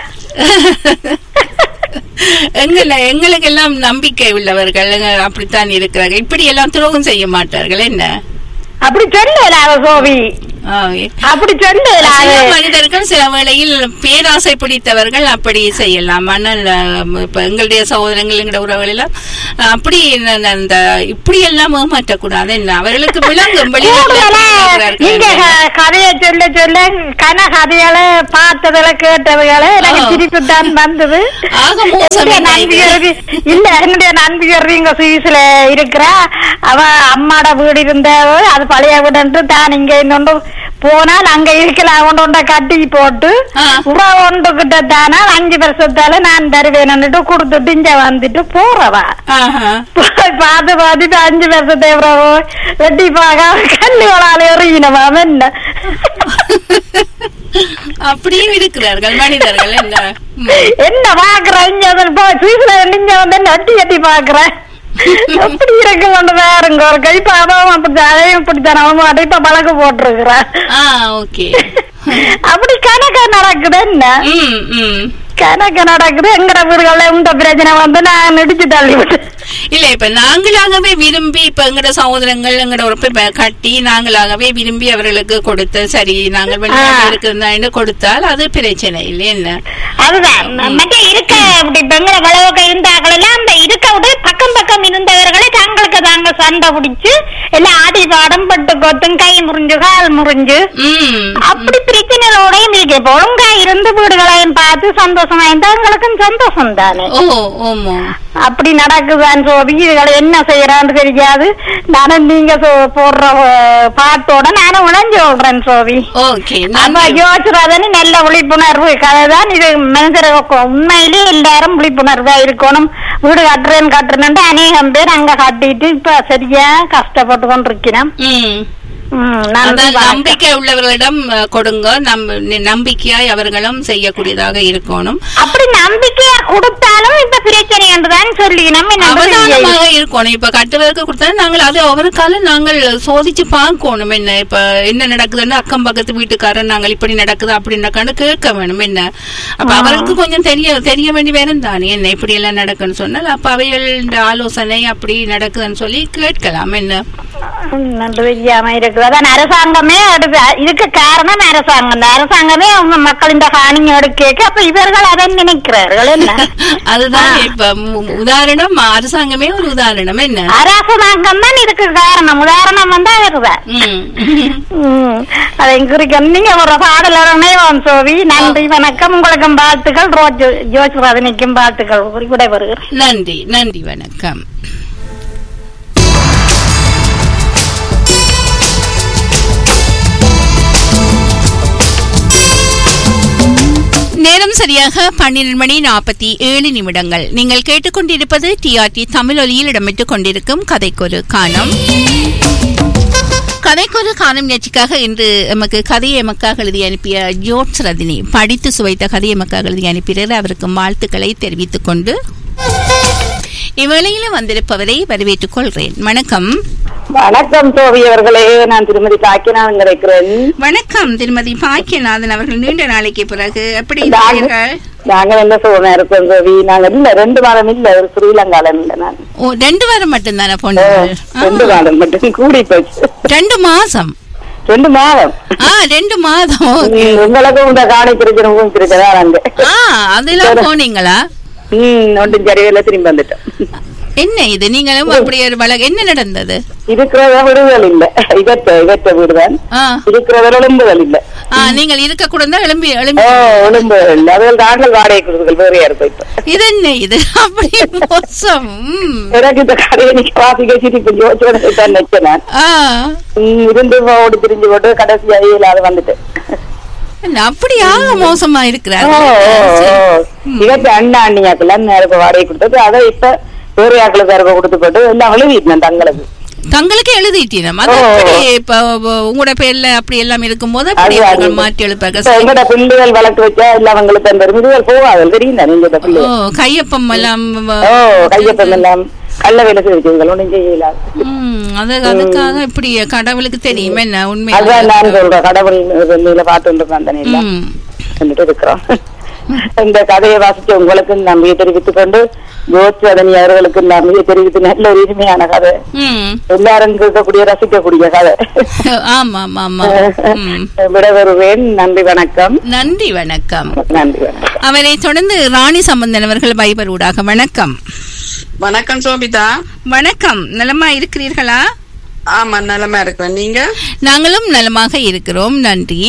S1: எங்கள எங்களுக்கெல்லாம் நம்பிக்கை உள்ளவர்கள் எங்க அப்படித்தான் இருக்கிறார்கள் இப்படி எல்லாம் துரோகம் செய்ய மாட்டார்கள் என்ன
S3: அப்படி சொல்லல சோவி
S1: ஆ,
S3: அப்படி சொல்லு
S1: சில மனிதர்கள் சில வேளையில் பேராசை பிடித்தவர்கள் அப்படி செய்யலாம் ஆனால் அஹ், இப்ப எங்களுடைய சகோதரங்கள் எங்களுடைய உறவுகள் எல்லாம் அஹ், அப்படி ந- ந- அந்த இப்படி எல்லாம் ஏமாற்றக்கூடாது என்ன அவர்களுக்கு விளங்கும்
S3: கூடுதலா நீங்க
S1: வெளிநாட்டில்
S3: க- கதையை சொல்ல சொல்ல கன கதைகளை பார்த்ததுல கேட்டதுகளை எனக்கு
S1: ஆ.
S3: திருப்பி தான் வந்தது
S1: ஆக மோசம்
S3: என்னுடைய
S1: என்ன இது?
S3: நண்பியர் இல்ல என்னுடைய நண்பியர் இங்க சுவிஸ்ல இருக்கிறா அவ அம்மாட வீடு இருந்த அது பழைய வீடு தான் இங்க இன்னொன்று போனால் அங்க இருக்கலாம் ஒன்று ஒன்றை கட்டி போட்டு
S1: ஆ.
S3: உறவு ஒன்று கிட்ட தானா அஞ்சு வருஷத்தால நான் தருவேன்னுட்டு கொடுத்துட்டு இங்க வந்துட்டு போறவா
S1: ஆஹா.
S3: போய் பார்த்து பார்த்துட்டு அஞ்சு வருஷத்தை அப்புறம் வெட்டி பார்க்க கல்லுகளால் எறியினவா என்ன
S1: அப்படியும் இருக்கிறார்கள் மனிதர்கள் என்ன ம்.
S3: என்ன பாக்குற இங்க வந்து போ, சுவிஸ்ல இங்க வந்து என்ன வெட்டி வெட்டி பாக்குறேன் எப்படி இருக்கு கொண்டு வேறுங்க ஒரு கை பாவம் அப்படி அதையும் இப்படித்தான் அவன் மட்டும் இப்ப பழக்க போட்டிருக்கிறான்
S1: ஆ ஓகே
S3: அப்படி கணக்க நடக்குது என்ன
S1: ம் ம்
S3: கணக்க நடக்குது எங்கட வீடுகள்ல இந்த பிரச்சனை வந்து நான் இடிச்சு தள்ளி விட்டேன்
S1: இல்ல இப்ப நாங்களாகவே விரும்பி இப்ப எங்கட சகோதரங்கள் எங்கட உறுப்பை ப- கட்டி நாங்களாகவே விரும்பி அவர்களுக்கு கொடுத்து சரி நாங்கள் வெளிநாட்டில்
S3: ஆ.
S1: இருக்கிறதா கொடுத்தால் அது பிரச்சனை இல்லை என்ன
S3: அதுதான் மற்ற இருக்க இப்படி பெங்கள வளவுக்க இருந்தார்கள் எல்லாம் அந்த இருக்க விட பக்கம் பக்கம் இருந்தவர்களை தங்களுக்கு தாங்க சண்டை பிடிச்சு எல்லாம் ஆடி பாடம் பட்டு கொத்தும் கை முறிஞ்சு கால் முறிஞ்சு
S1: ம்
S3: அப்படி பிரச்சனைகளோடையும் இருக்கு இப்ப ஒழுங்கா இருந்து வீடுகளையும் பார்த்து சந்தோஷமா இருந்தா எங்களுக்கும் சந்தோஷம் தானே
S1: ஓ ஓமோ
S3: அப்படி நடக்குதான் சோபி இதுகளை என்ன செய்யறான்னு தெரியாது நானும் நீங்க சொ- போடுற அஹ், பாட்டோட நானும் உணர்ந்து சொல்றேன் சோபி
S1: ஓகே
S3: நம்ம யோசிச்சுறாதன்னு நல்ல விழிப்புணர்வு கதைதான் இது மனிதர்களுக்கு உண்மையிலே எல்லாரும் விழிப்புணர்வா இருக்கணும் வீடு கட்டுறேன் கட்டுறேன்னு அநேகம் பேர் அங்க கட்டிட்டு இப்ப சரியா கஷ்டப்பட்டு கொண்டிருக்கிறோம்
S1: ம்
S3: ம், நன்றி
S1: அதான்
S3: வணக்கம்.
S1: நம்பிக்கை உள்ளவர்களிடம் அஹ், கொடுங்க நம் நம்பிக்கையாய் அவர்களும் செய்யக்கூடியதாக இருக்கணும்
S3: அப்படி நம்பிக்கையா கொடுத்தாலும் இப்ப பிரச்சனை என்றுதான் சொல்லிக்கணும் என்ன செய்ய?
S1: அவதானமாக இருக்கணும் இப்ப கட்டுவதற்கு கொடுத்தா நாங்கள் அது அவருக்கால நாங்கள் சோதிச்சு பார்க்கணும் என்ன இப்ப என்ன நடக்குதுன்னு அக்கம் பக்கத்து வீட்டுக்காரன் நாங்கள் இப்படி நடக்குது அப்படி நடக்கான்னு கேட்க வேணும் என்ன அப்ப அவருக்கு கொஞ்சம் தெரிய தெரிய வேண்டி வேணும் தானே என்ன இப்படி எல்லாம் நடக்குன்னு சொன்னால் அப்ப அவைகள் இந்த ஆலோசனை அப்படி நடக்குதுன்னு சொல்லி கேட்கலாம் என்ன
S3: ம், நன்றி தெரியாம இருக்குது அதான் அரசாங்கமே அடுத்து இதுக்கு காரணம் அரசாங்கம் இந்த அரசாங்கமே அவங்க மக்களின் காணிங்க எடுக்க அப்ப இவர்கள் அதை நினைக்கிறார்கள் என்ன
S1: அதுதான்
S3: ஆ.
S1: இப்ப மு- உதாரணம் அரசாங்கமே ஒரு உதாரணம் என்ன
S3: அரசாங்கம் தான் இதுக்கு காரணம் உதாரணம் வந்தா அவர்தான்
S1: ம்.
S3: ம், அதை குறிக்க நீங்க ஒரு பாடல நினைவோம் சோவி நன்றி வணக்கம் உங்களுக்கும் வாழ்த்துக்கள் ரோஜ் ஜோஸ் ரதனிக்கும் வாழ்த்துக்கள் விடைபெறுகிறேன்
S1: நன்றி நன்றி வணக்கம் நேரம் சரியாக பன்னிரண்டு மணி நாற்பத்தி ஏழு நிமிடங்கள் நீங்கள் கேட்டுக்கொண்டிருப்பது டிஆர்டி தமிழொலியில் இடம்பெற்றுக் கொண்டிருக்கும் கதைக்கொரு காணம் கதைக்கொரு காணும் நிகழ்ச்சிக்காக இன்று எமக்கு கதையை எமக்காக எழுதி அனுப்பிய ஜோட்ஸ் ரதினி படித்து சுவைத்த கதையை எமக்காக எழுதி அனுப்பினார் அவருக்கு வாழ்த்துக்களை தெரிவித்துக் கொண்டு இவ்வேளையில வந்திருப்பவரை வரவேற்றுக் கொள்கிறேன் வணக்கம்
S3: வணக்கம் சோவி அவர்களே நான் திருமதி காக்கினான் கிடைக்கிறேன்
S1: வணக்கம் திருமதி பாக்கியநாதன் அவர்கள் நீண்ட நாளைக்கு பிறகு எப்படி
S3: நாங்க-
S1: இருக்கிறீர்கள்
S3: நாங்க என்ன சொல்றேன் இருக்கோம் சோவி நாங்க இல்ல ரெண்டு வாரம் இல்ல ஒரு ஸ்ரீலங்கால இல்ல நான்
S1: ஓ ரெண்டு வாரம் மட்டும்தானே
S3: ஓ,
S1: போனீர்கள்
S3: ரெண்டு
S1: ஆ,
S3: வாரம் மட்டும் கூடி போச்சு
S1: ரெண்டு மாசம்
S3: ரெண்டு மாதம்
S1: ஆ ரெண்டு மாதம் ஓகே.
S3: ம், உங்களுக்கும் இந்த காணி பிரச்சனை இருக்கிறதா அங்க
S1: ஆ அதெல்லாம் போனீங்களா
S3: ம் ஒன்றும் சரியில்லை திரும்பி வந்துட்டோம்
S1: என்ன இது நீங்களும் அப்படி ஒரு வழக்கு என்ன நடந்தது
S3: இருக்கிறத விடுதல் இல்ல இகற்ற இகற்ற வீடுதான்
S1: ஆ
S3: இருக்கிறத எழும்புதல் இல்ல
S1: ஆ நீங்கள் இருக்க கூட தான் எழும்பி
S3: ஓ
S1: எழும்பி
S3: எழும்புதல் இல்ல அதுகள் தாங்கள் வாடகை கொடுக்குதல் வேறையா இருக்கும் இப்ப
S1: இது என்ன இது அப்படி மோசம் ம்.
S3: எனக்கு இந்த கடையை நீங்க வாசிக்க சிரிப்பு யோசிச்சு தான் நினைச்சேன் நான்.
S1: ஆ
S3: ம், இருந்து ஓடி திரிஞ்சு போட்டு கடைசி இல்லாத வந்துட்டேன்
S1: என்ன அப்படியாக மோசமா
S3: ஓ,
S1: இருக்கிறார்
S3: ஓ, ஓ. இவற்றை அண்ணா அண்ணியாக்கெல்லாம் நேரம் வாடகை கொடுத்தது அதை இப்ப வேறு ஆக்களுக்கு இருக்க கொடுத்து போட்டு எல்லாம் எழுதிட்டேன் தங்களுக்கு
S1: தங்களுக்கு எழுதிட்டீனம் அது
S3: ஓ.
S1: அப்படி இப்ப உ- உங்களோட பேர்ல அப்படி எல்லாம் இருக்கும்போது அப்படி
S3: அது
S1: அவர்கள்
S3: அது.
S1: மாற்றி எழுப்பாங்க
S3: இப்ப எங்கட பிள்ளைகள் வளர்த்து வச்சா எல்லாம் அவங்களுக்கு அந்த இதுகள் போகாது தெரியும் நீங்க இந்த
S1: ஓ
S3: பிள்ளைகள்
S1: கையப்பம் எல்லாம் வ-
S3: ஓ கையப்பம் எல்லாம் கள்ள வேலை செய்திருக்கீங்கள் ஒன்றும் செய்யலாம்
S1: ம், அது அதுக்காக இப்படி கடவுளுக்கு தெரியும் என்ன
S3: அதான் நான்
S1: உண்மை
S3: சொல்றேன் கடவுள் வெள்ளியில பார்த்து இருக்கான் தானே எல்லாம்
S1: ம்.
S3: சொல்லிட்டு இருக்கிறோம் இந்த கதையை வாசிச்ச உங்களுக்கு நம்பிக்கை தெரிவித்துக் கொண்டு ஜோத்வதனி அவர்களுக்கு நம்பிக்கை தெரிவித்து நல்ல ஒரு இனிமையான கதை
S1: ம்
S3: எல்லாரும் கேட்கக்கூடிய ரசிக்கக்கூடிய கதை
S1: ஆமா ஆமா ஆமா ம்.
S3: விடவருவேன் நன்றி வணக்கம்
S1: நன்றி வணக்கம்
S3: நன்றி வணக்கம்
S1: அவரை தொடர்ந்து ராணி சம்பந்தன் அவர்கள் பைபர் ஊடாக வணக்கம்
S9: வணக்கம் சோபிதா
S1: வணக்கம் நலமா இருக்கிறீர்களா
S9: ஆமா நலமா இருக்கிறேன் நீங்க
S1: நாங்களும் நலமாக இருக்கிறோம் நன்றி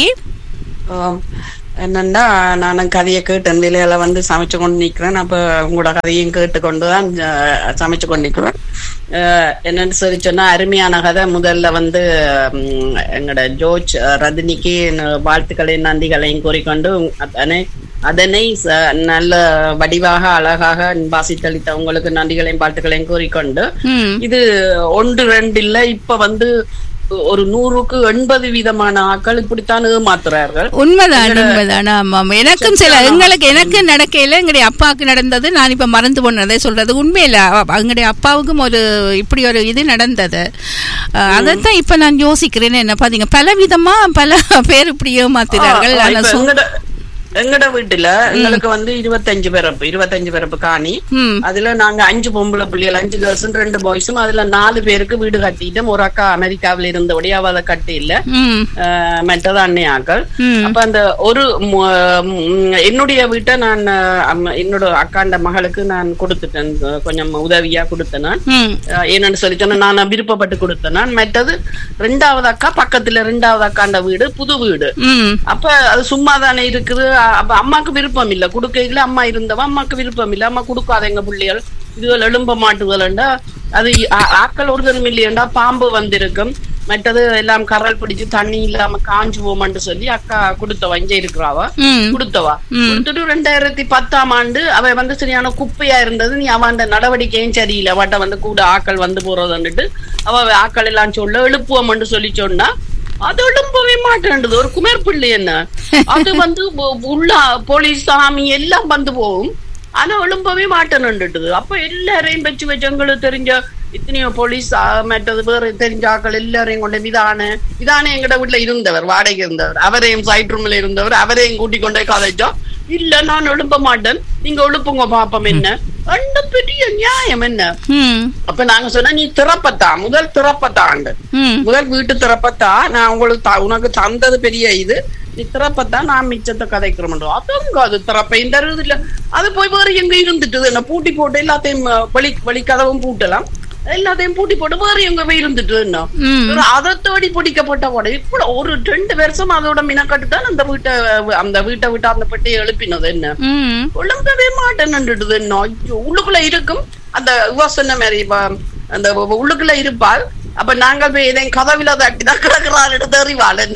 S9: ஆம். என்னண்டா நானும் கதையை கேட்டேன் வெளியில வந்து சமைச்சு கொண்டு நிக்கிறேன் அப்ப உங்களோட கதையும் கேட்டுக்கொண்டு தான் அஹ், சமைச்சு கொண்டு நிக்கிறேன் அஹ், என்னன்னு சொல்லி சொன்னா அருமையான கதை முதல்ல வந்து ம், எங்களோட ஜோர்ஜ் அஹ், ரஜினிக்கு ந- வாழ்த்துக்களையும் நன்றிகளையும் கூறிக்கொண்டு அதனை அதனை ச- நல்ல வடிவாக அழகாக வாசித்தளித்த உங்களுக்கு நன்றிகளையும் வாழ்த்துக்களையும் கூறிக்கொண்டு
S1: ம்.
S9: இது ஒன்று ரெண்டு இல்ல இப்ப வந்து ஒரு நூறுக்கு எண்பது விதமான ஆட்கள் இப்படித்தான் ஏமாத்துறார்கள்
S1: உண்மைதான் உண்மைதான் ஆமா ஆமா. எனக்கும் சில எங்களுக்கு எனக்கு நடக்கையில எங்களுடைய அப்பாவுக்கு நடந்தது நான் இப்ப மறந்து போனதை சொல்றது உண்மையில அவ- எங்களுடைய அப்பாவுக்கும் ஒரு இப்படி ஒரு இது நடந்தது அஹ், அதைத்தான் இப்ப நான் யோசிக்கிறேன் என்ன பாத்தீங்க பல விதமா பல பேர் இப்படி ஏமாத்துறார்கள்
S9: ஆ,
S1: ஆனா
S9: இப்ப
S1: சொ-
S9: எங்கட எங்கட வீட்டுல எங்களுக்கு வந்து இருபத்தஞ்சு பிறப்பு இருபத்தஞ்சு பிறப்பு காணி
S1: ம்.
S9: அதுல நாங்க அஞ்சு பொம்பளை பிள்ளைகள் அஞ்சு கேர்ள்ஸ் ரெண்டு பாய்ஸும் அதுல நாலு பேருக்கு வீடு கட்டிட்டோம் ஒரு அக்கா அமெரிக்காவில இருந்தபடியா அவ அதை கட்டி இல்ல
S1: ம்
S9: ஆஹ் மற்றது அன்னையாக்கள்
S1: ம்.
S9: அப்ப அந்த ஒரு மு- ம், என்னுடைய வீட்டை நான் ஆஹ், அம்ம- என்னோட அக்காண்ட மகளுக்கு நான் கொடுத்துட்டேன் அஹ், கொஞ்சம் உதவியா கொடுத்தேன் நான்
S1: ம்
S9: ஆஹ், என்னன்னு சொல்லி சொன்னா நான் விருப்பப்பட்டு கொடுத்தேன் நான் மற்றது ரெண்டாவது அக்கா பக்கத்துல ரெண்டாவது அக்காண்ட வீடு புது வீடு
S1: ம்
S9: அப்ப அது சும்மா தானே இருக்குது அ- அப்ப அம்மாக்கு விருப்பம் இல்ல குடுக்கையில அம்மா இருந்தவ அம்மாக்கு விருப்பம் இல்ல அம்மா கொடுக்காத எங்க பிள்ளைகள் இதுகள் எழும்ப மாட்டுதல்ண்டா அது ஆ- ஆக்கள் ஒருத்தரும் இல்லையண்டா பாம்பு வந்திருக்கும் மற்றது எல்லாம் கரல் பிடிச்சு தண்ணி இல்லாம காஞ்சு போமான்னு சொல்லி அக்கா கொடுத்தவ இங்க இருக்கிறாவா
S1: ம்
S9: கொடுத்தவா கொடுத்துட்டு ரெண்டாயிரத்தி பத்தாம் ஆண்டு அவ வந்து சரியான குப்பையா இருந்தது நீ அவன் நடவடிக்கையும் சரியில்லை அவட்ட வந்து கூட ஆக்கள் வந்து போறதுன்னுட்டு அவ ஆக்கள் எல்லாம் சொல்ல எழுப்புவோம்னு சொல்லி சொன்னா அது எழும்பவே மாட்டேன்டுது ஒரு குமர் பிள்ளை என்ன அது வந்து உ- உள்ள போலீஸ் சாமி எல்லாம் வந்து போகும் ஆனா எழும்பவே மாட்டேன்னுட்டுது அப்ப எல்லாரையும் வச்சு வச்சு எங்களுக்கு தெரிஞ்ச இத்தனையோ போலீஸ் ஆ, மற்றது வேற தெரிஞ்ச ஆக்கள் எல்லாரையும் கொண்டு இதானே இதானே எங்கட வீட்டுல இருந்தவர் வாடகை இருந்தவர் அவரையும் சைட் ரூம்ல இருந்தவர் அவரையும் கூட்டி கொண்டே கதைச்சோம் இல்ல நான் எழும்ப மாட்டேன் நீங்க எழுப்புங்க பாப்பம் என்ன அந்த பெரிய நியாயம் என்ன
S1: ம்
S9: அப்ப நாங்க சொன்னா நீ திறப்பத்தா முதல் திறப்பத்தாண்டு
S1: ம்
S9: முதல் வீட்டு திறப்பத்தா நான் உங்களுக்கு த- உனக்கு தந்தது பெரிய இது நீ திறப்பத்தா நான் மிச்சத்தை கதைக்கிறோம் அதுங்க அது திறப்ப இந்த இல்ல அது போய் வேற எங்க இருந்துட்டு என்ன பூட்டி போட்டு எல்லாத்தையும் அஹ், வழி வழி கதவும் பூட்டலாம் எல்லாத்தையும் பூட்டி போட்டு வேற எங்க போய் இருந்துட்டு என்ன
S1: ம்.
S9: ஒரு அதை தேடி பிடிக்கப்பட்ட உடனே இப்ப ஒரு ரெண்டு வருஷம் அதோட மினக்கட்டு தான் அந்த வீட்டை அந்த வீட்டை விட்டு அந்த பெட்டியை எழுப்பினது என்ன
S1: ம்
S9: ஒழுங்கவே மாட்டேன்னுடுது என்ன ஐயோ உள்ளுக்குள்ள இருக்கும் அந்த இவ சொன்ன மாதிரி இப்ப அந்த உ- உள்ளுக்குள்ள இருப்பாள் அப்ப நாங்கள் போய் எதையும் கதவில தட்டி தான் கிடக்குறாள் எடுத்து அறிவாளன்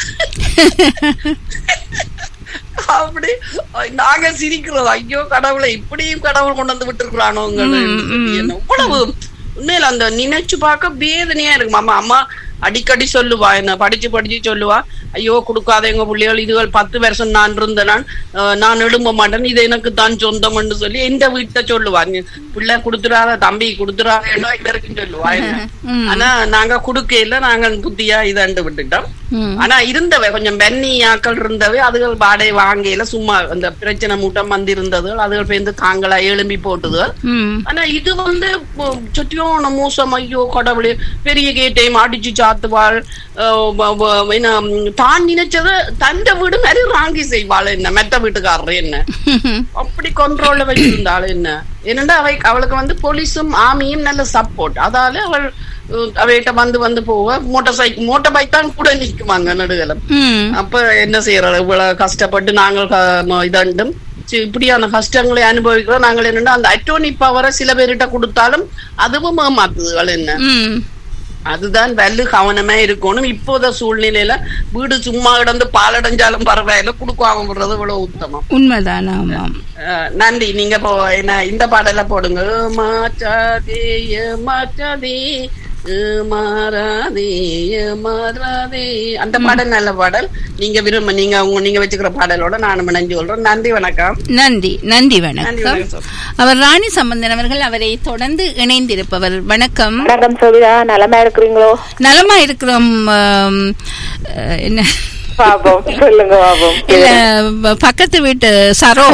S9: அப்படி நாங்க சிரிக்கிறோம் ஐயோ கடவுளை இப்படியும் கடவுள் கொண்டு வந்து விட்டுருக்குறானோ இவ்வளவு உண்மையில அந்த நினைச்சு பார்க்க வேதனையா இருக்கு அம்மா அம்மா அடிக்கடி சொல்லுவா என்ன படிச்சு படிச்சு சொல்லுவா ஐயோ கொடுக்காத எங்க பிள்ளைகள் இதுகள் பத்து வருஷம் நான் இருந்தேன் நான் அஹ், நான் எழும்ப மாட்டேன் இது எனக்கு தான் சொந்தம்னு சொல்லி எந்த வீட்டை சொல்லுவா நீ பிள்ளை கொடுத்துறாத தம்பி கொடுத்துறாத இடம் இங்க இருக்குன்னு சொல்லுவா என்ன ஆனா நாங்க கொடுக்கையில நாங்க புத்தியா இதாண்டு விட்டுட்டோம்
S1: ம்.
S9: ஆனா இருந்தவை கொஞ்சம் பென்னி ஆக்கள் இருந்தவை அதுகள் வாடகை வாங்கையில சும்மா அந்த பிரச்சனை மூட்டம் வந்து இருந்ததுகள் அதுகள் பேருந்து தாங்களா எழும்பி போட்டுதுகள்
S1: ம்
S9: ஆனா இது வந்து உம், சுற்றியோன மோசம் ஐயோ கடவுளே பெரிய கேட்டையும் அடிச்சு சாத்துவாள் அஹ் வ- வ- என்ன உம், தான் நினைச்சத தந்த வீடு மாதிரி ராங்கி செய்வாள் என்ன மெத்த வீட்டுக்காரர் என்ன அப்படி கண்ட்ரோல்ல வச்சிருந்தாள் என்ன என்னண்டா அவை அவளுக்கு வந்து போலீஸும் ஆமியும் நல்ல சப்போர்ட் அதால அவள் அஹ், அவைகிட்ட வந்து வந்து போவ மோட்டார் சைக்கிள் மோட்டார் பைக் தான் கூட நிக்குமாங்க நடுகலம்
S1: ம்
S9: அப்ப என்ன செய்யறோம் இவ்வளவு கஷ்டப்பட்டு நாங்கள் க- ம- இதாண்டும் சி- இப்படியான கஷ்டங்களை அனுபவிக்கிறோம் நாங்கள் என்னன்னா அந்த அட்டோனி பவரை சில பேர்கிட்ட கொடுத்தாலும் அதுவும் ஏமாத்துதுகள் என்ன
S1: ம்
S9: அதுதான் வல்லு கவனமா இருக்கணும் இப்போத சூழ்நிலையில வீடு சும்மா கிடந்து பாலடைஞ்சாலும் பரவாயில்ல கொடுக்காம விடுறது இவ்வளவு உத்தமம்
S1: உண்மைதான் ஆமாம்
S9: அஹ், நன்றி நீங்க இப்போ என்ன இந்த பாடல போடுங்க மாற்றாதே மாற்றாதே மாறாதே மாறாதே அந்த பாடல் நல்ல பாடல் நீங்க விரும்ப நீங்க உங்க நீங்க வச்சுக்கிற பாடலோட நானும் இணைஞ்சு கொள்றோம் நன்றி வணக்கம்
S1: நன்றி நன்றி
S9: நன்றி
S1: வணக்கம்
S9: வணக்கம் சார்.
S1: அவர் ராணி சம்பந்தன் அவர்கள் அவரை தொடர்ந்து இணைந்திருப்பவர் வணக்கம்
S10: வணக்கம் சோபிதா நலமா இருக்கிறீங்களோ
S1: நலமா இருக்கிறோம் ஆம், அஹ், என்ன
S10: பாப்போம் சொல்லுங்க பாப்போம்
S1: இல்ல ப- பக்கத்து வீட்டு சரோ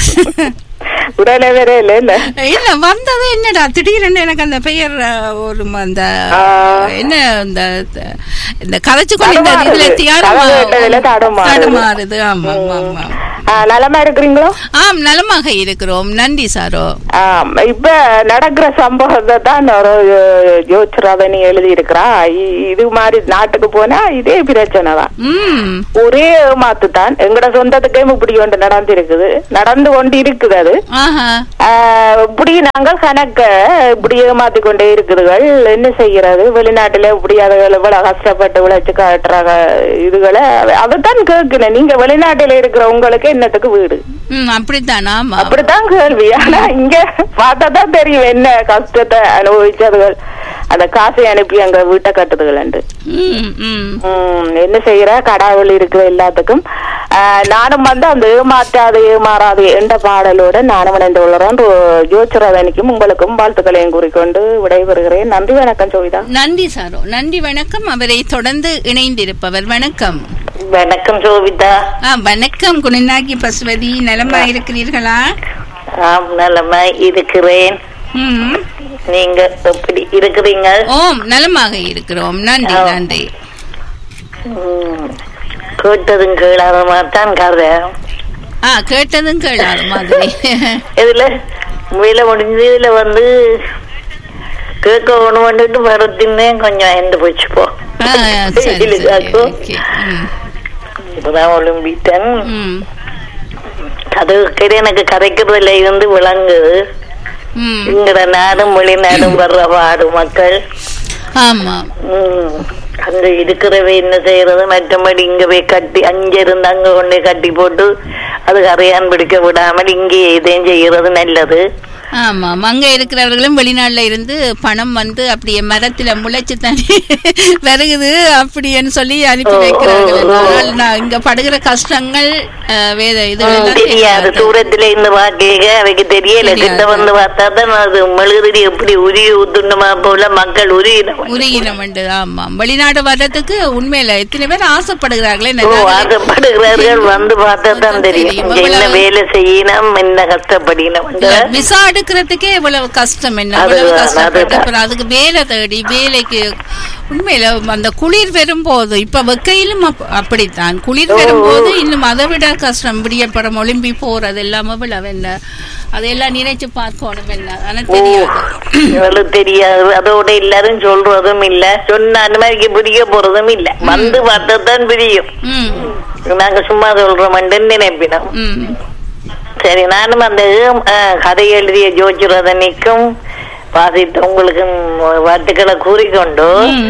S10: உடனே வேற இல்ல இல்ல
S1: இல்ல வந்தது என்னடா திடீர்னு எனக்கு அந்த பெயர் அஹ், ஒரு ம- அந்த என்ன இந்த இந்த கதைச்சு கொண்டு இந்த இதுல
S10: தடுமாறுது.
S1: தியானம்
S10: கதை கேட்டதுல தடுமாறுது.
S1: தடுமாறுது ஆமா ஆமா ஆமா
S10: ஆ, நலமா இருக்கிறீங்களோ
S1: ஆம் நலமாக இருக்கிறோம் நன்றி சாரோ
S10: ஆம், இப்ப நடக்கிற சம்பவத்தை தான் ஒரு ஜோதிராதனி எழுதி இருக்கிறா இது மாதிரி நாட்டுக்கு போனா இதே பிரச்சனை தான்
S1: ம்
S10: ஒரே ஏமாத்து தான் எங்கட சொந்தத்துக்கே இப்படி ஒன்று நடந்திருக்குது நடந்து கொண்டு இருக்குது அது
S1: ஆஹா
S10: ஆஹ், இப்படி நாங்கள் கணக்க இப்படி ஏமாத்தி கொண்டே இருக்குதுகள் என்ன செய்யறது வெளிநாட்டுல இப்படி அதுகள் இவ்வளவு கஷ்டப்பட்டு உழைச்சு காட்டுறாங்க இதுகளை அதைத்தான் கேட்கிறேன் நீங்க வெளிநாட்டுல இருக்கிற உங்களுக்கு என்னத்துக்கு வீடு
S1: ம் அப்படித்தான் ஆமா
S10: அப்படித்தான் கேள்வி ஆனா இங்க பார்த்தா தான் தெரியும் என்ன கஷ்டத்தை அனுபவிச்சதுகள் அந்த காசை அனுப்பி அங்க வீட்டை கட்டுதுகள்
S1: ம் ம்
S10: உம் என்ன செய்யற கடவுள் இருக்கிற எல்லாத்துக்கும் ஆஹ் நானும் வந்து அந்த ஏமாற்றாது ஏமாறாது என்ற பாடலோட நானும் இணைந்து உள்ளறோம் ஜோதிராதனிக்கும் உங்களுக்கும் வாழ்த்துக்களையும் கூறிக்கொண்டு விடைபெறுகிறேன் நன்றி வணக்கம் ஜோதிதா
S1: நன்றி சாரோ நன்றி வணக்கம் அவரை தொடர்ந்து இணைந்திருப்பவர் வணக்கம்
S11: வணக்கம் ஜோவிதா
S1: ஆ வணக்கம் குணநாயகி பசுவதி நலமா இருக்கிறீர்களா
S11: ஆம் நலமா இருக்கிறேன்
S1: ம்
S11: நீங்க எப்படி இருக்கிறீங்க
S1: ஓம் நலமாக இருக்கிறோம் நன்றி
S11: ஆ.
S1: நன்றி
S11: ம், கேட்டதும் கேளாத தான் கதை
S1: ஆ கேட்டதும் கேளாத மாதிரி
S11: இதுல வேலை முடிஞ்சு இதுல வந்து கேட்க ஒண்ணு வந்துட்டு வரத்தின்னே கொஞ்சம் எந்த போச்சு போ
S1: ஆ, சரி
S11: இல்ல,
S1: சரி
S11: அப்போ
S1: ஓகே ம்
S11: இப்பதான் ஒலிம்பிட்டேன்
S1: ம்
S11: அது கிடை எனக்கு கதைக்கிறதுல இருந்து விளங்குது
S1: ம்
S11: இங்கட நாடும் வெளிநாடும் வர்ற பாடு மக்கள்
S1: ஆமா
S11: ம். அங்க இருக்கிறவ என்ன செய்யறது மற்றபடி இங்க போய் கட்டி அங்க இருந்து அங்க கொண்டு கட்டி போட்டு அது கரையான் பிடிக்க விடாமல் இங்கே இதையும் செய்யறது நல்லது
S1: ஆமாம் அங்க இருக்கிறவர்களும் வெளிநாட்டுல இருந்து பணம் வந்து அப்படியே மரத்துல முளைச்சு தண்ணி வருகுது அப்படின்னு சொல்லி அனுப்பி வைக்கிறார்கள் என்றால் நான் இங்க படுகிற கஷ்டங்கள் அஹ், வேத
S11: ம்,
S1: இதெல்லாம்
S11: தெரியாது தூரத்துல இருந்து பாக்க அவைக்கு தெரியல கிட்ட வந்து பார்த்தா தான் அது மெழுகுதிரி எப்படி உருகி ஊத்துணுமா போல மக்கள் உருகின
S1: உருகினமண்டு ஆமாம் வெளிநாடு வர்றதுக்கு உண்மையில எத்தனை பேர் ஆசைப்படுகிறார்களே
S11: ஓ
S1: நல்லா
S11: ஆசைப்படுகிறார்கள் வந்து பார்த்தா தான் தெரியும் இங்க என்ன வேலை செய்யணும் என்ன கஷ்டப்படினோம்
S1: விசா எடுக்கிறதுக்கே இவ்வளவு கஷ்டம் என்ன
S11: அதுதான்,
S1: இவ்வளவு கஷ்டப்பட்டு
S11: அதுதான்.
S1: அப்புறம் அதுக்கு வேலை தேடி வேலைக்கு உண்மையில அந்த குளிர் வரும்போது இப்ப வெக்கையிலும் அப்- அப்படித்தான் குளிர்
S11: ஓ, ஓ.
S1: வரும்போது இன்னும் அதை விட கஷ்டம் விடியப்படம் ஒளிம்பி போறது எல்லாம் இவ்வளவு என்ன அதையெல்லாம் நினைச்சு பார்க்கணும் என்ன ஆனா தெரியாது
S11: இவளுக்கு தெரியாது அதோட எல்லாரும் சொல்றதும் இல்ல சொன்ன அந்த மாதிரி புரிய போறதும் இல்ல வந்து பார்த்தா தான் புரியும்
S1: ம்
S11: நாங்க சும்மா சொல்றோம்னு நினைப்பினோம்
S1: ம்
S11: சரி நானும் அந்த ஏம்- ஆ, கதை எழுதிய ஜோதிரதனிக்கும் வாசித்த உங்களுக்கும் வாழ்த்துக்களை கூறிக்கொண்டு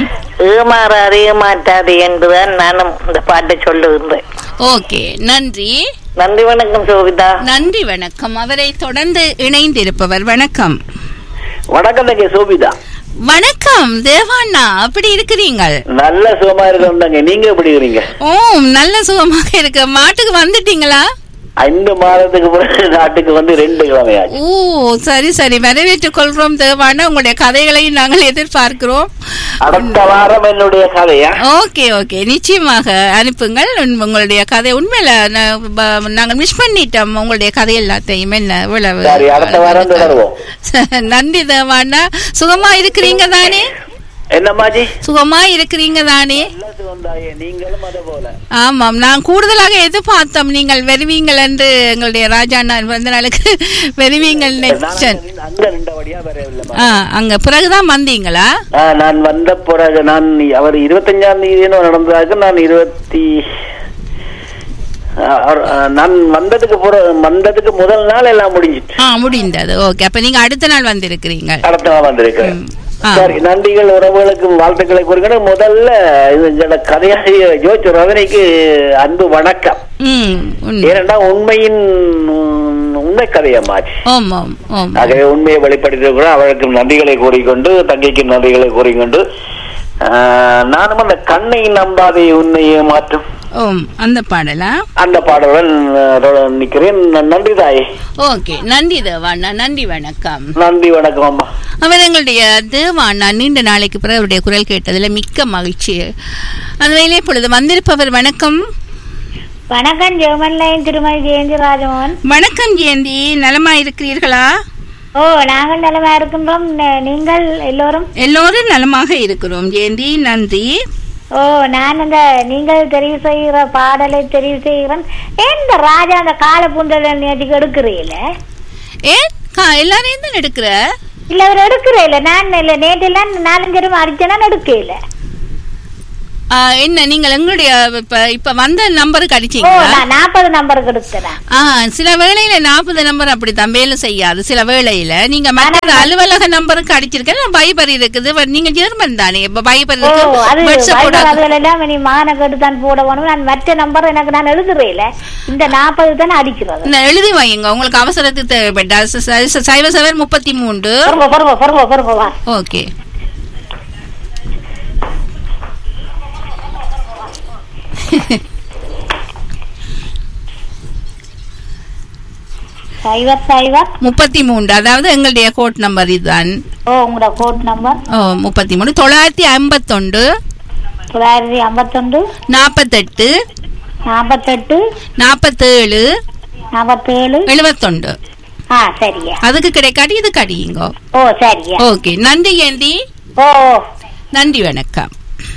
S11: ஏமாறாது ஏமாற்றாது என்றுதான் நானும் இந்த பாட்டை சொல்லுகின்றேன்
S1: ஓகே நன்றி
S11: நன்றி வணக்கம் சோபிதா
S1: நன்றி வணக்கம் அவரை தொடர்ந்து இணைந்திருப்பவர் வணக்கம்
S12: வணக்கம் தங்க சோபிதா
S1: வணக்கம் தேவாண்ணா அப்படி இருக்கிறீங்கள்
S12: நல்ல சுகமா இருக்கோம் நீங்க எப்படி இருக்கிறீங்க
S1: ஓ நல்ல சுகமாக இருக்கு மாட்டுக்கு வந்துட்டீங்களா
S12: ஐந்து மாதத்துக்கு பிறகு நாட்டுக்கு வந்து ரெண்டு கிழமையாச்சு
S1: ஓ சரி சரி வரவேற்றுக் கொள்றோம் தேவாண்ணா உங்களுடைய கதைகளையும் நாங்கள் எதிர்பார்க்கிறோம்
S12: அடுத்த வாரம் என்னுடைய கதையா
S1: ஓகே ஓகே நிச்சயமாக அனுப்புங்கள் உன்- உங்களுடைய கதை உண்மையில நா- ப- நாங்கள் மிஸ் பண்ணிட்டோம் உங்களுடைய கதை எல்லாத்தையும் என்ன இவ்வளவு
S12: சரி அடுத்த வாரம் தொடருவோம்
S1: நன்றி தேவாண்ணா சுகமா இருக்கிறீங்க தானே
S12: என்னம்மாஜி
S1: சுகமா இருக்கிறீங்க தானே
S12: நீங்களும் அதே போல
S1: ஆமாம் நான் கூடுதலாக எதிர்பார்த்தோம் நீங்கள் வருவீங்கள் என்று எங்களுடைய ராஜா நான் வந்த நாளுக்கு வருவீங்கள் நினைச்சேன்
S12: அங்க நின்றபடியா வரவில்லை
S1: ஆ அங்க பிறகுதான் வந்தீங்களா
S12: ஆ, நான் வந்த பிறகு நான் அவர் இருபத்தஞ்சாம் தேதி நடந்ததாக நான் இருபத்தி ஆ, அவர், ஆ, நான் வந்ததுக்கு பிற வந்ததுக்கு முதல் நாள் எல்லாம் முடிஞ்சிட்டு
S1: ஆ முடிந்தது ஓகே அப்ப நீங்க அடுத்த நாள் வந்திருக்கிறீங்க
S12: அடுத்த நாள் வந்திருக்கேன்
S1: ஆ.
S12: சரி நன்றிகள் உறவுகளுக்கு வாழ்த்துக்களை கூறுகிறேன் முதல்ல எங்களோட கதையாசிய ஜோதிச்சு ரவனிக்கு அன்பு வணக்கம்
S1: ம் உண்மை.
S12: ஏனென்றா உண்மையின் உம், உண்மை கதையம்மாச்சு
S1: ஓம் ஓம் ஓம்
S12: ஆகவே உண்மையை வெளிப்படுத்தியிருக்கிறோம் அவளுக்கு நன்றிகளை கூறிக்கொண்டு தங்கைக்கு நன்றிகளை கூறிக்கொண்டு ஆஹ், நானும் அந்த கண்ணை நம்பாதே உண்மையை மாற்றும்
S1: ஓம் அந்த பாடலா
S12: அந்த பாடலுடன் ஆஹ், நிற்கிறேன் நன்றி தாயே
S1: ஓகே நன்றி தேவாண்ணா நன்றி வணக்கம்
S12: நன்றி வணக்கம் அம்மா
S1: அவர் எங்களுடைய தேவாண்ணா நீண்ட நாளைக்கு பிறகு அவருடைய குரல் கேட்டதுல மிக்க மகிழ்ச்சி அந்த வேலையை பொழுது வந்திருப்பவர் வணக்கம்
S13: வணக்கம் ஜெர்மன்லைன் திருமதி ஜெயந்தி ராஜமோகன்
S1: வணக்கம் ஜெயந்தி நலமா இருக்கிறீர்களா
S13: ஓ நாங்கள் நலமா இருக்கின்றோம் ந- நீங்கள் எல்லோரும்
S1: எல்லோரும் நலமாக இருக்கிறோம் ஜெயந்தி நன்றி
S13: ஓ நான் அந்த நீங்கள் தெரிவு செய்கிற பாடலை தெரிவு செய்கிறேன் ஏன் இந்த ராஜா அந்த கால பூண்டல நேற்றுக்கு எடுக்கிறீல
S1: ஏன் கா- எல்லாரையும் தான் எடுக்கிற
S13: இல்ல அவர் எடுக்கிறீல நான் இல்ல நேற்றெல்லாம் நாலஞ்சு ரூபா அடிச்சேன்னா எடுக்கல
S1: ஆ, என்ன நீங்கள் எங்களுடைய இப்ப இப்ப வந்த நம்பருக்கு
S13: ஓ
S1: அடிச்சீங்களா
S13: நான் நாற்பது நம்பருக்கு எடுக்கிறேன்
S1: ஆ சில வேளையில நாற்பது நம்பர் அப்படித்தான் வேலை செய்யாது சில வேளையில நீங்க மற்ற அலுவலக நம்பருக்கு அடிச்சிருக்கேன் பைபர் இருக்குது but நீங்க ஜெர்மன் தானே இப்ப பைபர்
S13: ஓ
S1: இருக்கு
S13: அது
S1: WhatsApp
S13: வைபர்
S1: கூட-
S13: அதுகளெல்லாம் நீ மான கேட்டு தான் போட வேணும் நான் மற்ற நம்பர் எனக்கு நான் எழுதுறேல இந்த நாற்பது தானே அடிக்கிறது
S1: இந்த எழுதி வைங்க உங்களுக்கு அவசரத்துக்கு தேவைப்பட்டா ச- ச- ச- சைவ செவன் முப்பத்தி மூன்று
S13: பொறுங்க பொறுங்க பொறுங்க பொறுங்க வா
S1: ஓகே
S13: சைவர் சைவர்
S1: முப்பத்தி மூன்று அதாவது எங்களுடைய கோட் நம்பர் இதுதான்
S13: ஓ உங்களோட கோட் நம்பர்
S1: ஓ முப்பத்தி மூணு தொள்ளாயிரத்தி ஐம்பத்தொண்டு
S13: தொள்ளாயிரத்தி ஐம்பத்தொண்டு
S1: நாற்பத்தெட்டு
S13: நாற்பத்தெட்டு
S1: நாற்பத்தேழு
S13: நாற்பத்தேழு
S1: எழுபத்தொண்டு
S13: ஆ சரியா
S1: அதுக்கு கிடைக்காட்டி இது கடியுங்க
S13: ஓ சரியா
S1: ஓகே நன்றி ஏந்தி
S13: ஓ
S1: நன்றி வணக்கம்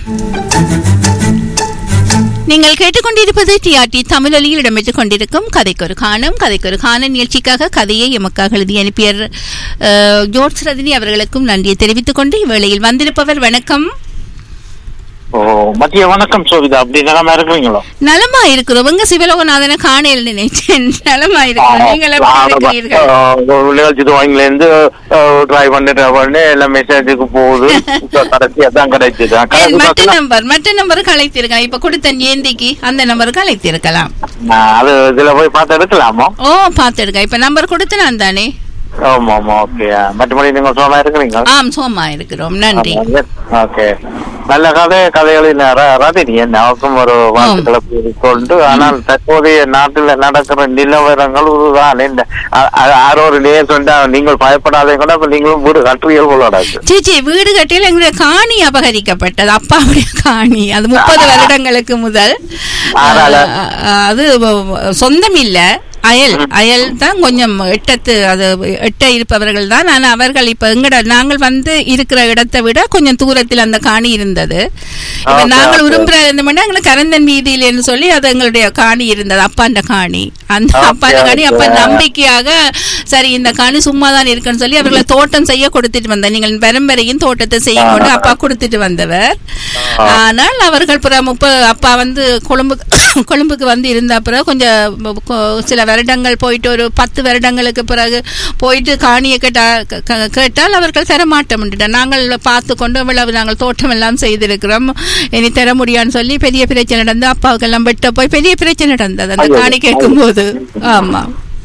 S1: நீங்கள் கேட்டுக்கொண்டிருப்பது டிஆர்டி தமிழொலியில் இடம்பெற்றுக் கொண்டிருக்கும் கதைக்கொரு காணும் கதைக்கொரு காண நிகழ்ச்சிக்காக கதையை எமக்காக எழுதி அனுப்பிய அஹ், ஜோர்ஜ் ரஜினி அவர்களுக்கும் நன்றியை தெரிவித்துக் கொண்டு இவ்வேளையில் வந்திருப்பவர் வணக்கம்
S14: ஓ மதிய வணக்கம் சோபிதா அப்படி நலமா இருக்கிறீங்களோ
S1: நலமா இருக்கிறோம் உங்க சிவலோகநாதனை காணையில் நினைச்சேன் நலமா இருக்கிறோம் நீங்கள் எப்படி இருக்கிறீர்கள்
S14: நிகழ்ச்சி துவங்கில இருந்து ட்ரை பண்ணி ட்ரை பண்ணி எல்லாம் மெசேஜுக்கு போகுது இப்ப கடைசி அதான் கிடைச்சது
S1: ஏன்,
S14: கடைசி
S1: மற்ற
S14: பார்த்தீங்கன்னா,
S1: நம்பர் மற்ற நம்பருக்கு அழைத்திருக்கலாம் இப்ப கொடுத்த ஏந்திக்கு அந்த நம்பருக்கு அழைத்திருக்கலாம்
S14: நான் அது இதுல போய் பார்த்து எடுக்கலாமா
S1: ஓ பார்த்துருக்கேன் இப்ப நம்பர் கொடுத்து நான் தானே
S14: ஆமா ஆமா ஓகே மற்றபடி நீங்க சும்மா இருக்கிறீங்க
S1: ஆம் சோமா இருக்கிறோம் நன்றி
S14: ஓகே நல்ல கதை கதைகளின் ர- ரதினி என்ன அவருக்கும் ஒரு வாழ்த்துக்களை கொண்டு ஆனால் தற்போதைய நாட்டில் நடக்கிற நிலவரங்கள் இதுதான் இந்த அ- அ- ஆரோரு நேர் சொன்னா நீங்கள் பயப்படாதீங்க கூட அப்ப நீங்களும் வீடு கட்டுறீர்கள் போலோட
S1: சீச்சி வீடு கட்டியில் எங்களுடைய காணி அபகரிக்கப்பட்டது அப்பாவுடைய காணி அது முப்பது வருடங்களுக்கு முதல்
S14: ஆறால?
S1: அஹ், அது சொந்தம் இல்ல அயல் அயல் தான் கொஞ்சம் எட்டத்து அது எட்ட இருப்பவர்கள் தான் ஆனா அவர்கள் இப்ப எங்கட நாங்கள் வந்து இருக்கிற இடத்தை விட கொஞ்சம் தூரத்தில் அந்த காணி இருந்தது இப்ப
S14: Okay,
S1: நாங்கள்
S14: okay.
S1: விரும்புற இருந்தோம்னா எங்களுக்கு கரந்தன் வீதியில்னு சொல்லி அது எங்களுடைய காணி இருந்தது அப்பாண்ட காணி அந்த
S14: Okay,
S1: அப்பாண்ட காணி அப்ப
S14: okay.
S1: நம்பிக்கையாக சரி இந்த காணி சும்மா தான் இருக்குன்னு சொல்லி அவர்களை தோட்டம் செய்ய கொடுத்துட்டு வந்தார் நீங்கள் பெரும்பெறையும் தோட்டத்தை செய்யும் கொண்டு அப்பா கொடுத்துட்டு வந்தவர் ஆனால் அவர்கள் பிறகு முப்ப அப்பா வந்து கொழும்பு கொழும்புக்கு வந்து இருந்த பிறகு கொஞ்சம் கொ- சில வருடங்கள் போயிட்டு ஒரு பத்து வருடங்களுக்கு பிறகு போயிட்டு காணியை கேட்டா க- க- கேட்டால் அவர்கள் தர மாட்டோம்ட்டார் நாங்கள் பார்த்து கொண்டு இவ்வளவு நாங்கள் தோட்டம் எல்லாம் செய்திருக்கிறோம் இனி தர முடியான்னு சொல்லி பெரிய பிரச்சனை நடந்து அப்பாவுக்கு எல்லாம் வெட்ட போய் பெரிய பிரச்சனை நடந்தது அந்த
S14: ஐயோ,
S1: காணி கேட்கும் போது ஆமா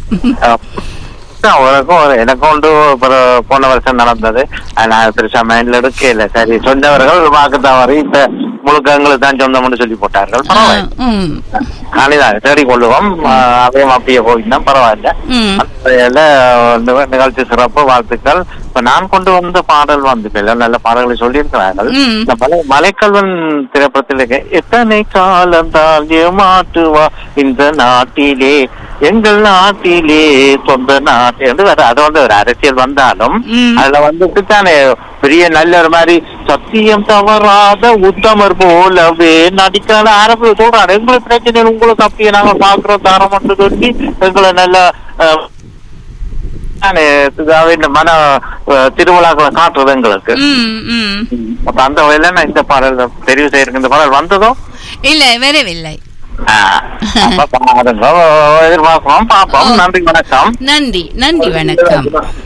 S14: உனக்கும் ஒரு- எனக்கும் உண்டு அப்புறம் போன வருஷம் நடந்தது நான் பெருசா மைண்ட்ல எடுக்கல சரி சொந்தவர்கள் வாக்கு தவறி இப்ப முழுக்க எங்களுக்கு தான் சொந்தம்னு சொல்லி போட்டார்கள் பரவாயில்ல
S1: ம்
S14: காணிதான் தேடி கொள்ளுவோம் ஆஹ் அதையும் அப்படியே போயிட்டா பரவாயில்ல
S1: ம்
S14: அந்த வகையில நிக- நிகழ்ச்சி சிறப்பு வாழ்த்துக்கள் இப்ப நான் கொண்டு வந்த பாடல் வந்து எல்லாம் நல்ல பாடல்களை சொல்லியிருக்கிறார்கள்
S1: ம்.
S14: இந்த மலை மலைக்கல்வன் திரைப்படத்தில் இருக்க, எத்தனை காலம் தான் ஏமாற்றுவா இந்த நாட்டிலே எங்கள் நாட்டிலே சொந்த நாட்டு என்று வேற அது வந்து ஒரு அரசியல் வந்தாலும் அதுல வந்துட்டு தானே பெரிய நல்ல ஒரு மாதிரி சத்தியம் தவறாத உத்தமர் போலவே நடிக்காத ஆரம்பி சொல்றாரு எங்களுக்கு பிரச்சனை இல்லை, உங்களுக்கு அப்படியே நாங்க பாக்குறோம் தரம் என்று சொல்லி எங்களை நல்ல அஹ், தானே இதாவே இந்த மன அஹ், திருவிழாக்களை காட்டுறது எங்களுக்கு
S1: ம் ம்
S14: அப்ப அந்த வகையில நான் இந்த பாடல் தெரிவு செய்யறேன் இந்த பாடல் வந்ததோ
S1: இல்லை வரவில்லை
S14: ஆஹ், அப்ப பாருங்க எதிர்பார்ப்போம் பார்ப்போம் நன்றி வணக்கம்
S1: நன்றி நன்றி வணக்கம்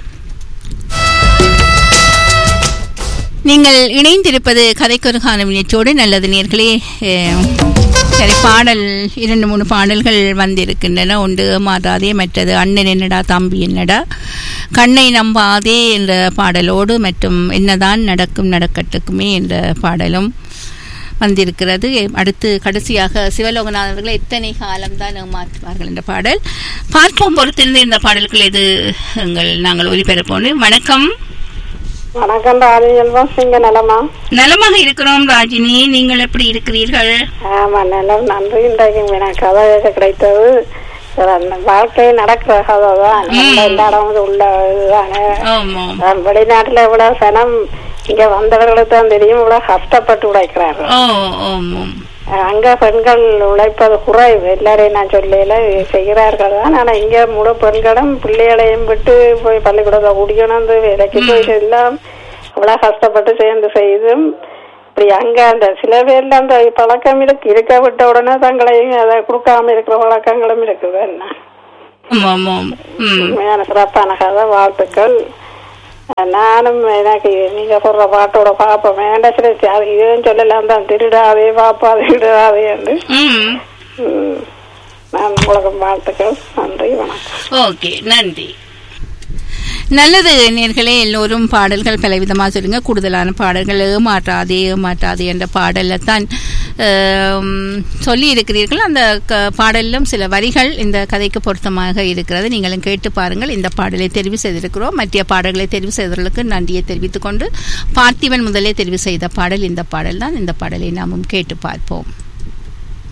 S1: நீங்கள் இணைந்திருப்பது கதைக்கொரு காணும் நிகழ்ச்சியோடு நல்லது நேர்களே சரி பாடல் இரண்டு மூணு பாடல்கள் வந்திருக்கின்றன ஒன்று மாதாதே மற்றது அண்ணன் என்னடா தம்பி என்னடா கண்ணை நம்பாதே என்ற பாடலோடு மற்றும் என்னதான் நடக்கும் நடக்கட்டுக்குமே என்ற பாடலும் வந்திருக்கிறது அடுத்து கடைசியாக சிவலோகநாதன் அவர்கள் எத்தனை காலம்தான் ஏமாற்றுவார்கள் என்ற பாடல் பார்ப்போம் பொறுத்திருந்து இந்த பாடல்கள் எது எங்கள் நாங்கள் ஒலிபரப்போம் வணக்கம்
S15: வணக்கம் ராஜி செல்வம் நீங்க நலமா
S1: நலமாக இருக்கிறோம் ராஜினி நீங்கள் எப்படி இருக்கிறீர்கள்
S15: ஆமா நலம் நன்றி இன்றைக்கு எனக்கு கதை கேட்க கிடைத்தது சரி, அந்த வாழ்க்கை நடக்கிற கதை தான் நம்ம எல்லா இடமும் உள்ள இதுதானே
S1: ஆமா
S15: அஹ் வெளிநாட்டுல இவ்வளவு சனம் இங்க வந்தவர்களுக்கு தான் தெரியும் இவ்வளவு கஷ்டப்பட்டு உழைக்கிறார்கள்
S1: ஓ ஆமாம்
S15: அஹ் அங்க பெண்கள் உழைப்பது குறைவு எல்லாரையும் நான் சொல்லல செய்கிறார்கள் தான் ஆனா இங்க முழு பெண்களும் பிள்ளைகளையும் விட்டு போய் பள்ளிக்கூடத்தை குடிக்கணும் அந்த வேலைக்கு போய் எல்லாம் இவ்வளவு கஷ்டப்பட்டு சேர்ந்து செய்தும் இப்படி அங்க அந்த சில பேர்ல அந்த பழக்கம் இருக்கு இருக்க விட்ட உடனே தங்களையும் அதை கொடுக்காம இருக்கிற பழக்கங்களும் இருக்குது என்ன
S1: ஆமாம் ஆமாம் ம்
S15: உண்மையான சிறப்பான கதை வாழ்த்துக்கள் நானும் எனக்கு நீங்க சொல்ற பாட்டோட பாப்பேன் வேண்டாம் சரி அது இதுவும் சொல்லலாம் தான் திருடாதே பாப்பா திருடாதே என்று
S1: ம்
S15: ம். நான் உங்களுக்கு வாழ்த்துக்கள் நன்றி வணக்கம்
S1: ஓகே நன்றி நல்லது நேர்களே எல்லோரும் பாடல்கள் பலவிதமாக சொல்லுங்க கூடுதலான பாடல்கள் ஏமாற்றாதே ஏமாற்றாதே என்ற பாடலில் தான் ஆம், சொல்லி இருக்கிறீர்கள் அந்த க- பாடலிலும் சில வரிகள் இந்த கதைக்கு பொருத்தமாக இருக்கிறது நீங்களும் கேட்டு பாருங்கள் இந்த பாடலை தெரிவு செய்திருக்கிறோம் மற்ற பாடல்களை தெரிவு செய்தவர்களுக்கு நன்றியை தெரிவித்துக் கொண்டு பார்த்திபன் முதலே தெரிவு செய்த பாடல் இந்த பாடல் தான் இந்த பாடலை நாமும் கேட்டு பார்ப்போம்